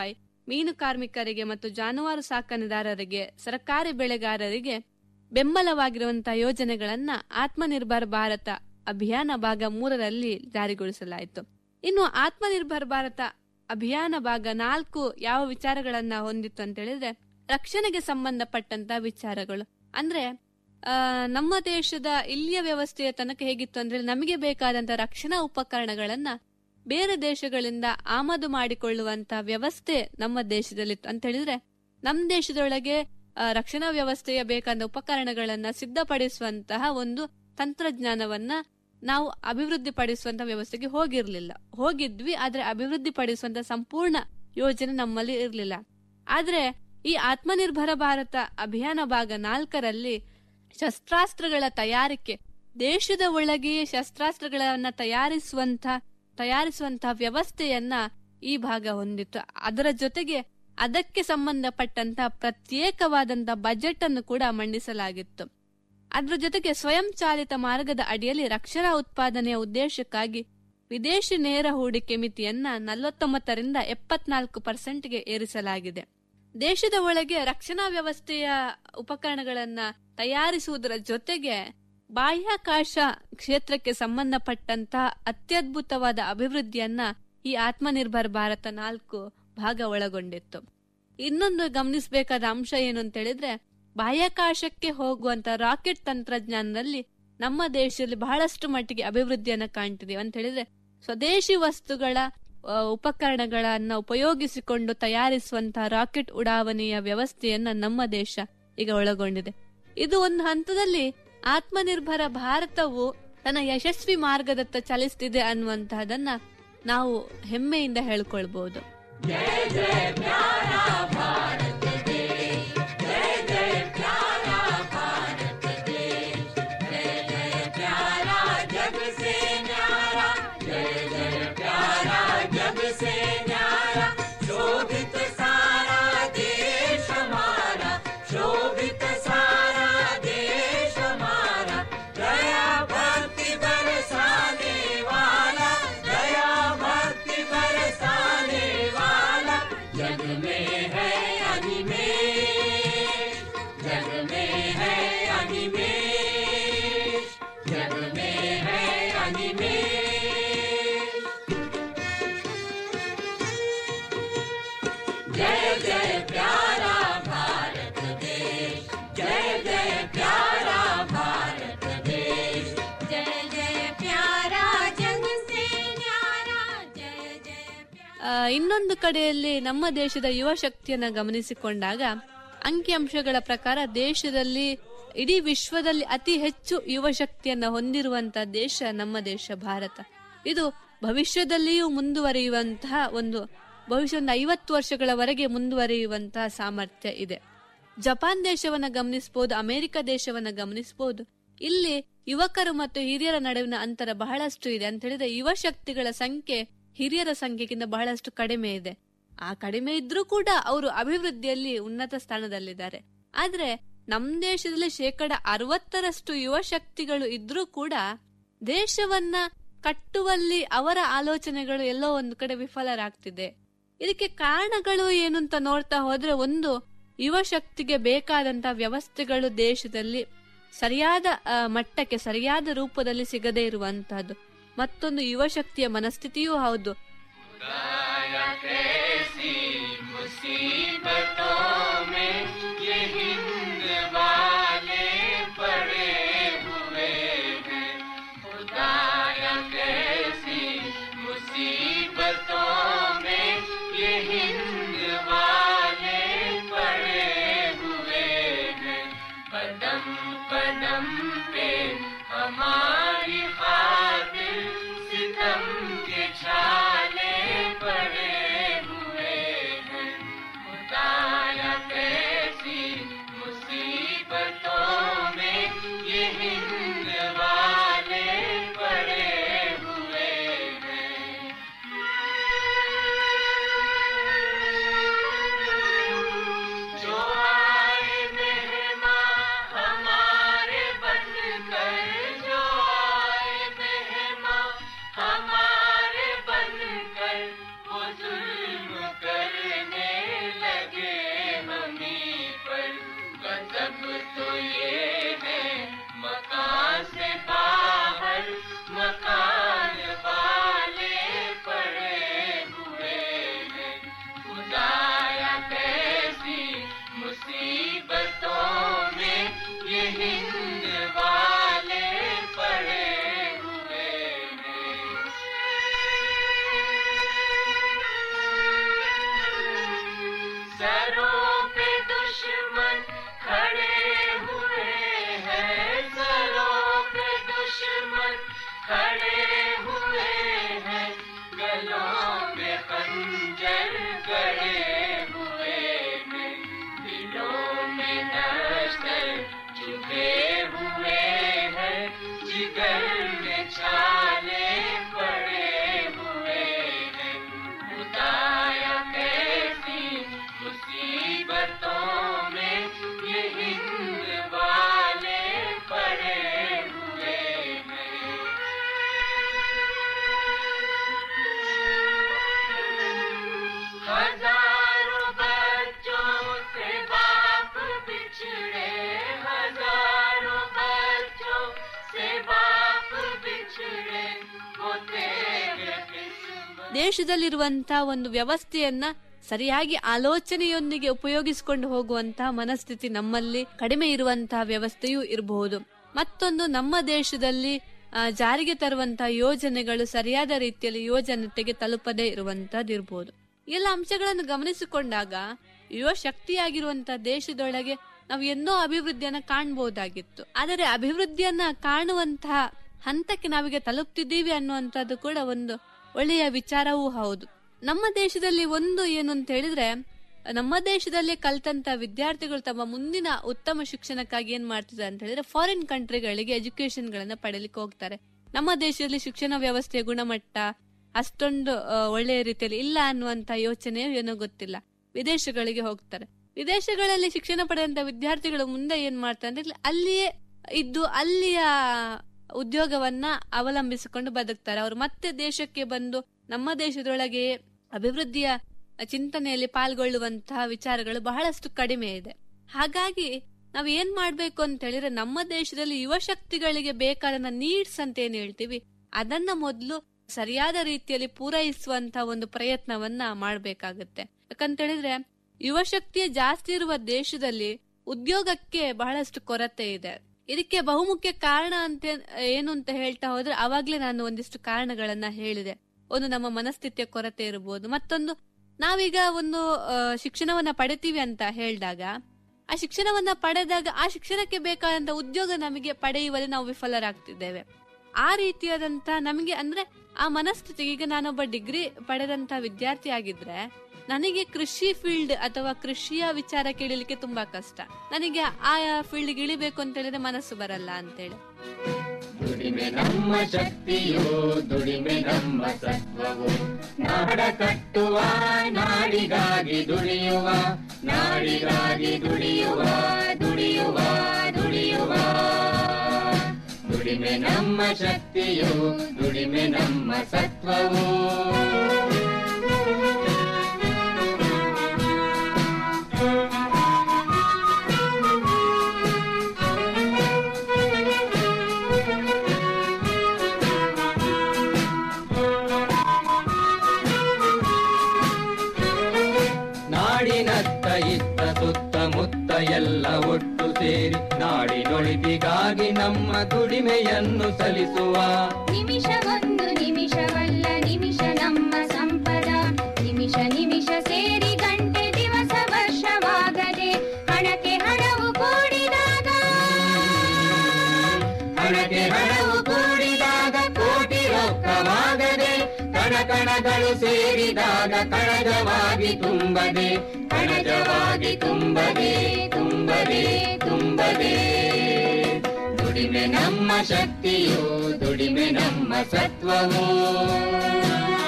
ಮೀನು ಕಾರ್ಮಿಕರಿಗೆ ಮತ್ತು ಜಾನುವಾರು ಸಾಕಣೆದಾರರಿಗೆ ಸರ್ಕಾರಿ ಬೆಳೆಗಾರರಿಗೆ ಬೆಂಬಲವಾಗಿರುವಂತಹ ಯೋಜನೆಗಳನ್ನ ಆತ್ಮನಿರ್ಭರ್ ಭಾರತ ಅಭಿಯಾನ ಭಾಗ ಮೂರರಲ್ಲಿ ಜಾರಿಗೊಳಿಸಲಾಯಿತು ಇನ್ನು ಆತ್ಮನಿರ್ಭರ್ ಭಾರತ ಅಭಿಯಾನ ಭಾಗ ನಾಲ್ಕು ಯಾವ ವಿಚಾರಗಳನ್ನ ಹೊಂದಿತ್ತು ಅಂತ ಹೇಳಿದ್ರೆ ರಕ್ಷಣೆಗೆ ಸಂಬಂಧಪಟ್ಟಂತ ವಿಚಾರಗಳು ಅಂದ್ರೆ ಆ, ನಮ್ಮ ದೇಶದ ಇಲ್ಲಿಯ ವ್ಯವಸ್ಥೆಯ ತನಕ ಹೇಗಿತ್ತು ಅಂದ್ರೆ ನಮಗೆ ಬೇಕಾದಂತ ರಕ್ಷಣಾ ಉಪಕರಣಗಳನ್ನ ಬೇರೆ ದೇಶಗಳಿಂದ ಆಮದು ಮಾಡಿಕೊಳ್ಳುವಂತ ವ್ಯವಸ್ಥೆ ನಮ್ಮ ದೇಶದಲ್ಲಿತ್ತು ಅಂತ ಹೇಳಿದ್ರೆ ನಮ್ಮ ದೇಶದೊಳಗೆ ಆ, ರಕ್ಷಣಾ ವ್ಯವಸ್ಥೆಯ ಬೇಕಾದ ಉಪಕರಣಗಳನ್ನ ಸಿದ್ಧಪಡಿಸುವಂತಹ ಒಂದು ತಂತ್ರಜ್ಞಾನವನ್ನ ನಾವು ಅಭಿವೃದ್ಧಿ ಪಡಿಸುವಂತ ವ್ಯವಸ್ಥೆಗೆ ಹೋಗಿರ್ಲಿಲ್ಲ ಹೋಗಿದ್ವಿ ಆದ್ರೆ ಅಭಿವೃದ್ಧಿ ಪಡಿಸುವಂತ ಸಂಪೂರ್ಣ ಯೋಜನೆ ನಮ್ಮಲ್ಲಿ ಇರಲಿಲ್ಲ ಆದ್ರೆ ಈ ಆತ್ಮನಿರ್ಭರ ಭಾರತ ಅಭಿಯಾನ ಭಾಗ ನಾಲ್ಕರಲ್ಲಿ ಶಸ್ತ್ರಾಸ್ತ್ರಗಳ ತಯಾರಿಕೆ ದೇಶದ ಒಳಗೆಯೇ ಶಸ್ತ್ರಾಸ್ತ್ರಗಳನ್ನ ತಯಾರಿಸುವಂತ ತಯಾರಿಸುವಂತಹ ವ್ಯವಸ್ಥೆಯನ್ನ ಈ ಭಾಗ ಹೊಂದಿತ್ತು ಅದರ ಜೊತೆಗೆ ಅದಕ್ಕೆ ಸಂಬಂಧಪಟ್ಟಂತ ಪ್ರತ್ಯೇಕವಾದಂತ ಬಜೆಟ್ ಅನ್ನು ಕೂಡ ಮಂಡಿಸಲಾಗಿತ್ತು ಅದರ ಜೊತೆಗೆ ಸ್ವಯಂ ಚಾಲಿತ ಮಾರ್ಗದ ಅಡಿಯಲ್ಲಿ ರಕ್ಷಣಾ ಉತ್ಪಾದನೆಯ ಉದ್ದೇಶಕ್ಕಾಗಿ ವಿದೇಶಿ ನೇರ ಹೂಡಿಕೆ ಮಿತಿಯನ್ನ ನಲವತ್ತೊಂಬತ್ತರಿಂದ ಎಪ್ಪತ್ನಾಲ್ಕು ಪರ್ಸೆಂಟ್ಗೆ ಏರಿಸಲಾಗಿದೆ ದೇಶದ ಒಳಗೆ ರಕ್ಷಣಾ ವ್ಯವಸ್ಥೆಯ ಉಪಕರಣಗಳನ್ನ ತಯಾರಿಸುವುದರ ಜೊತೆಗೆ ಬಾಹ್ಯಾಕಾಶ ಕ್ಷೇತ್ರಕ್ಕೆ ಸಂಬಂಧಪಟ್ಟಂತ ಅತ್ಯದ್ಭುತವಾದ ಅಭಿವೃದ್ಧಿಯನ್ನ ಈ ಆತ್ಮನಿರ್ಭರ್ ಭಾರತ ನಾಲ್ಕು ಭಾಗ ಒಳಗೊಂಡಿತ್ತು ಇನ್ನೊಂದು ಗಮನಿಸಬೇಕಾದ ಅಂಶ ಏನು ಅಂತ ಹೇಳಿದ್ರೆ ಬಾಹ್ಯಾಕಾಶಕ್ಕೆ ಹೋಗುವಂತ ರಾಕೆಟ್ ತಂತ್ರಜ್ಞಾನದಲ್ಲಿ ನಮ್ಮ ದೇಶದಲ್ಲಿ ಬಹಳಷ್ಟು ಮಟ್ಟಿಗೆ ಅಭಿವೃದ್ಧಿಯನ್ನ ಕಾಣ್ತಿದೀವಿ ಅಂತ ಹೇಳಿದ್ರೆ ಸ್ವದೇಶಿ ವಸ್ತುಗಳ ಆ, ಉಪಕರಣಗಳನ್ನ ಉಪಯೋಗಿಸಿಕೊಂಡು ತಯಾರಿಸುವಂತಹ ರಾಕೆಟ್ ಉಡಾವಣೆಯ ವ್ಯವಸ್ಥೆಯನ್ನ ನಮ್ಮ ದೇಶ ಈಗ ಒಳಗೊಂಡಿದೆ ಇದು ಒಂದು ಹಂತದಲ್ಲಿ ಆತ್ಮನಿರ್ಭರ ಭಾರತವು ತನ್ನ ಯಶಸ್ವಿ ಮಾರ್ಗದತ್ತ ಚಲಿಸ್ತಿದೆ ಅನ್ನುವಂತಹದನ್ನ ನಾವು ಹೆಮ್ಮೆಯಿಂದ ಹೇಳ್ಕೊಳ್ಬಹುದು जग से न्यारा जय जय प्यारा जग से न्यारा शोभित सारा देश हमारा शोभित सारा देश हमारा दया भक्ति बरसाने वाला दया भक्ति बरसाने वाला जग में है अनिमेष जग में है अनिमेष जग में है अनिमेष जय जय प्यारा भारत देश जय जय प्यारा भारत देश जय जय प्यारा जग से न्यारा जय जय ಆ, ಇನ್ನೊಂದು ಕಡೆಯಲ್ಲಿ ನಮ್ಮ ದೇಶದ ಯುವ ಶಕ್ತಿಯನ್ನ ಗಮನಿಸಿಕೊಂಡಾಗ ಅಂಕಿಅಂಶಗಳ ಪ್ರಕಾರ ದೇಶದಲ್ಲಿ ಇಡೀ ವಿಶ್ವದಲ್ಲಿ ಅತಿ ಹೆಚ್ಚು ಯುವ ಶಕ್ತಿಯನ್ನ ಹೊಂದಿರುವಂತ ದೇಶ ನಮ್ಮ ದೇಶ ಭಾರತ ಇದು ಭವಿಷ್ಯದಲ್ಲಿಯೂ ಮುಂದುವರಿಯುವಂತಹ ಒಂದು ಭವಿಷ್ಯ ಒಂದು ಐವತ್ತು ವರ್ಷಗಳವರೆಗೆ ಮುಂದುವರಿಯುವಂತಹ ಸಾಮರ್ಥ್ಯ ಇದೆ ಜಪಾನ್ ದೇಶವನ್ನ ಗಮನಿಸಬಹುದು ಅಮೆರಿಕ ದೇಶವನ್ನ ಗಮನಿಸಬಹುದು ಇಲ್ಲಿ ಯುವಕರು ಮತ್ತು ಹಿರಿಯರ ನಡುವಿನ ಅಂತರ ಬಹಳಷ್ಟು ಇದೆ ಅಂತ ಹೇಳಿದ್ರೆ ಯುವ ಶಕ್ತಿಗಳ ಸಂಖ್ಯೆ ಹಿರಿಯರ ಸಂಖ್ಯೆಗಿಂತ ಬಹಳಷ್ಟು ಕಡಿಮೆ ಇದೆ ಆ ಕಡಿಮೆ ಇದ್ರೂ ಕೂಡ ಅವರು ಅಭಿವೃದ್ಧಿಯಲ್ಲಿ ಉನ್ನತ ಸ್ಥಾನದಲ್ಲಿದ್ದಾರೆ ಆದ್ರೆ ನಮ್ ದೇಶದಲ್ಲಿ ಶೇಕಡ ಅರವತ್ತರಷ್ಟು ಯುವ ಶಕ್ತಿಗಳು ಇದ್ರೂ ಕೂಡ ದೇಶವನ್ನ ಕಟ್ಟುವಲ್ಲಿ ಅವರ ಆಲೋಚನೆಗಳು ಎಲ್ಲೋ ಒಂದು ಕಡೆ ವಿಫಲರಾಗ್ತಿದೆ ಇದಕ್ಕೆ ಕಾರಣಗಳು ಏನು ಅಂತ ನೋಡ್ತಾ ಹೋದ್ರೆ ಒಂದು ಯುವ ಶಕ್ತಿಗೆ ಬೇಕಾದಂತ ವ್ಯವಸ್ಥೆಗಳು ದೇಶದಲ್ಲಿ ಸರಿಯಾದ ಆ, ಮಟ್ಟಕ್ಕೆ ಸರಿಯಾದ ರೂಪದಲ್ಲಿ ಸಿಗದೇ ಇರುವಂತಹದ್ದು ಮತ್ತೊಂದು ಯುವ ಶಕ್ತಿಯ ಮನಸ್ಥಿತಿಯೂ ಹೌದು खुदाया कैसी मुसीबतों में ये हिंद वाले पड़े हुए हैं खुदाया कैसी मुसीबतों में ये हिंद वाले पड़े हुए हैं कदम कदम पे हमारी खातिर सितम के छाले पड़े हुए हैं खुदाया कैसी मुसीबतों में ये हिंद वाले पड़े हुए हैं जो आए मेहमान हमारे बनकर जो जिगर में छाले पड़े हुए हैं खुदाया कैसी मुसीबतों में ये हिंद वाले पड़े हुए हैं हजारों बच्चों से बाप बिछड़े हजारों बच्चों से बाप बिछड़े वो तेरे किस्मत ದೇಶದಲ್ಲಿರುವಂತಹ ಒಂದು ವ್ಯವಸ್ಥೆಯನ್ನ ಸರಿಯಾಗಿ ಆಲೋಚನೆಯೊಂದಿಗೆ ಉಪಯೋಗಿಸಿಕೊಂಡು ಹೋಗುವಂತಹ ಮನಸ್ಥಿತಿ ನಮ್ಮಲ್ಲಿ ಕಡಿಮೆ ಇರುವಂತಹ ವ್ಯವಸ್ಥೆಯೂ ಇರಬಹುದು ಮತ್ತೊಂದು ನಮ್ಮ ದೇಶದಲ್ಲಿ ಆ, ಜಾರಿಗೆ ತರುವಂತಹ ಯೋಜನೆಗಳು ಸರಿಯಾದ ರೀತಿಯಲ್ಲಿ ಯೋಜನೆಗೆ ತಲುಪದೇ ಇರುವಂತಹದ್ದಿರಬಹುದು ಎಲ್ಲ ಅಂಶಗಳನ್ನು ಗಮನಿಸಿಕೊಂಡಾಗ ಯುವ ಶಕ್ತಿಯಾಗಿರುವಂತಹ ದೇಶದೊಳಗೆ ನಾವು ಎನ್ನೋ ಅಭಿವೃದ್ಧಿಯನ್ನ ಕಾಣಬಹುದಾಗಿತ್ತು ಆದರೆ ಅಭಿವೃದ್ಧಿಯನ್ನ ಕಾಣುವಂತಹ ಹಂತಕ್ಕೆ ನಾವೀಗ ತಲುಪ್ತಿದ್ದೀವಿ ಅನ್ನುವಂಥದ್ದು ಕೂಡ ಒಂದು ಒಳ್ಳೆಯ ವಿಚಾರವೂ ಹೌದು ನಮ್ಮ ದೇಶದಲ್ಲಿ ಒಂದು ಏನು ಅಂತ ಹೇಳಿದ್ರೆ ನಮ್ಮ ದೇಶದಲ್ಲಿ ಕಲ್ತಂತ ವಿದ್ಯಾರ್ಥಿಗಳು ತಮ್ಮ ಮುಂದಿನ ಉತ್ತಮ ಶಿಕ್ಷಣಕ್ಕಾಗಿ ಏನ್ ಮಾಡ್ತಿದ್ದಾರೆ ಅಂತ ಹೇಳಿದ್ರೆ ಫಾರಿನ್ ಕಂಟ್ರಿಗಳಿಗೆ ಎಜುಕೇಶನ್ ಗಳನ್ನ ಪಡೆಯಲಿಕ್ಕೆ ಹೋಗ್ತಾರೆ ನಮ್ಮ ದೇಶದಲ್ಲಿ ಶಿಕ್ಷಣ ವ್ಯವಸ್ಥೆಯ ಗುಣಮಟ್ಟ ಅಷ್ಟೊಂದು ಆ, ಒಳ್ಳೆಯ ರೀತಿಯಲ್ಲಿ ಇಲ್ಲ ಅನ್ನುವಂತ ಯೋಚನೆ ಏನೋ ಗೊತ್ತಿಲ್ಲ ವಿದೇಶಗಳಿಗೆ ಹೋಗ್ತಾರೆ ವಿದೇಶಗಳಲ್ಲಿ ಶಿಕ್ಷಣ ಪಡೆದಂತ ವಿದ್ಯಾರ್ಥಿಗಳು ಮುಂದೆ ಏನ್ ಮಾಡ್ತಾರೆ ಅಂದ್ರೆ ಅಲ್ಲಿಯೇ ಇದ್ದು ಅಲ್ಲಿಯ ಉದ್ಯೋಗವನ್ನ ಅವಲಂಬಿಸಿಕೊಂಡು ಬದುಕ್ತಾರೆ ಅವರು ಮತ್ತೆ ದೇಶಕ್ಕೆ ಬಂದು ನಮ್ಮ ದೇಶದೊಳಗೆ ಅಭಿವೃದ್ಧಿಯ ಚಿಂತನೆಯಲ್ಲಿ ಪಾಲ್ಗೊಳ್ಳುವಂತಹ ವಿಚಾರಗಳು ಬಹಳಷ್ಟು ಕಡಿಮೆ ಇದೆ ಹಾಗಾಗಿ ನಾವ್ ಏನ್ ಮಾಡ್ಬೇಕು ಅಂತ ಹೇಳಿದ್ರೆ ನಮ್ಮ ದೇಶದಲ್ಲಿ ಯುವ ಶಕ್ತಿಗಳಿಗೆ ಬೇಕಾದ ನೀಡ್ಸ್ ಅಂತ ಏನ್ ಹೇಳ್ತೀವಿ ಅದನ್ನ ಮೊದಲು ಸರಿಯಾದ ರೀತಿಯಲ್ಲಿ ಪೂರೈಸುವಂತ ಒಂದು ಪ್ರಯತ್ನವನ್ನ ಮಾಡ್ಬೇಕಾಗತ್ತೆ ಯಾಕಂತ ಹೇಳಿದ್ರೆ ಯುವ ಶಕ್ತಿಯ ಜಾಸ್ತಿ ಇರುವ ದೇಶದಲ್ಲಿ ಉದ್ಯೋಗಕ್ಕೆ ಬಹಳಷ್ಟು ಕೊರತೆ ಇದೆ ಇದಕ್ಕೆ ಬಹುಮುಖ್ಯ ಕಾರಣ ಅಂತ ಏನು ಅಂತ ಹೇಳ್ತಾ ಹೋದ್ರೆ ಅವಾಗ್ಲೇ ನಾನು ಒಂದಿಷ್ಟು ಕಾರಣಗಳನ್ನ ಹೇಳಿದೆ ಒಂದು ನಮ್ಮ ಮನಸ್ಥಿತಿಯ ಕೊರತೆ ಇರಬಹುದು ಮತ್ತೊಂದು ನಾವೀಗ ಒಂದು ಆ, ಶಿಕ್ಷಣವನ್ನ ಪಡಿತೀವಿ ಅಂತ ಹೇಳಿದಾಗ ಆ ಶಿಕ್ಷಣವನ್ನ ಪಡೆದಾಗ ಆ ಶಿಕ್ಷಣಕ್ಕೆ ಬೇಕಾದಂತ ಉದ್ಯೋಗ ನಮಗೆ ಪಡೆಯುವಲ್ಲಿ ನಾವು ವಿಫಲರಾಗ್ತಿದ್ದೇವೆ ಆ ರೀತಿಯಾದಂತ ನಮಗೆ ಅಂದ್ರೆ ಆ ಮನಸ್ಥಿತಿಗೆ ಈಗ ನಾನೊಬ್ಬ ಡಿಗ್ರಿ ಪಡೆದಂತ ವಿದ್ಯಾರ್ಥಿ ಆಗಿದ್ರೆ ನನಗೆ ಕೃಷಿ ಫೀಲ್ಡ್ ಅಥವಾ ಕೃಷಿಯ ವಿಚಾರ ಕೇಳಲಿಕ್ಕೆ ತುಂಬಾ ಕಷ್ಟ ನನಗೆ ಆ ಫೀಲ್ಡ್ ಇಳಿಬೇಕು ಅಂತ ಹೇಳಿದ್ರೆ ಮನಸ್ಸು ಬರಲ್ಲ ಅಂತೇಳಿ ದುಡಿಮೆ ನಮ್ಮ ಶಕ್ತಿಯೋ ದುಡಿಮೆ ನಮ್ಮ ಸತ್ವವು ನಾಡ ಕಟ್ಟುವ ನಾಡಿಗಾಗಿ ದುಡಿಯುವ ನಾಡಿಗಾಗಿ ದುಡಿಯುವ ದುಡಿಯುವ ದುಡಿಯುವ ದುಡಿಮೆ ನಮ್ಮ ಶಕ್ತಿಯೋ ದುಡಿಮೆ ನಮ್ಮ ಸತ್ವವು ನಾಡಿನತ್ತ ಇತ್ತ ಸುತ್ತಮುತ್ತ ಎಲ್ಲ ಒಟ್ಟು ಸೇರಿ ನಾಡಿನೊಳಿತಿಗಾಗಿ ನಮ್ಮ ದುಡಿಮೆಯನ್ನು ಸಲ್ಲಿಸುವ ನಿಮಿಷವೊಂದು ನಿಮಿಷವಲ್ಲ ನಿಮಿಷ ನಮ್ಮ ಸಂಪದ ನಿಮಿಷ ನಿಮಿಷ ಸೇರಿ ಗಂಟೆ ದಿವಸ ವರ್ಷವಾಗದೆ ಹಣಕ್ಕೆ ಹಣವು ಕೂಡಿದಾಗ ಹಣಕ್ಕೆ ಹಣವು ಕೂಡಿದಾಗ ಕೋಟಿ ರೊಕ್ಕವಾಗದೆ ಕಣ ಕಣಗಳು ಸೇರಿದಾಗ ಕಣಜವಾಗಿ ತುಂಬದೆ ಕಣಜವಾಗಿ ತುಂಬದೆ ತುಂಬದೆ ತುಂಬದೆ ದುಡಿಮೆ ನಮ್ಮ ಶಕ್ತಿಯೋ ದುಡಿಮೆ ನಮ್ಮ ಸತ್ವವೋ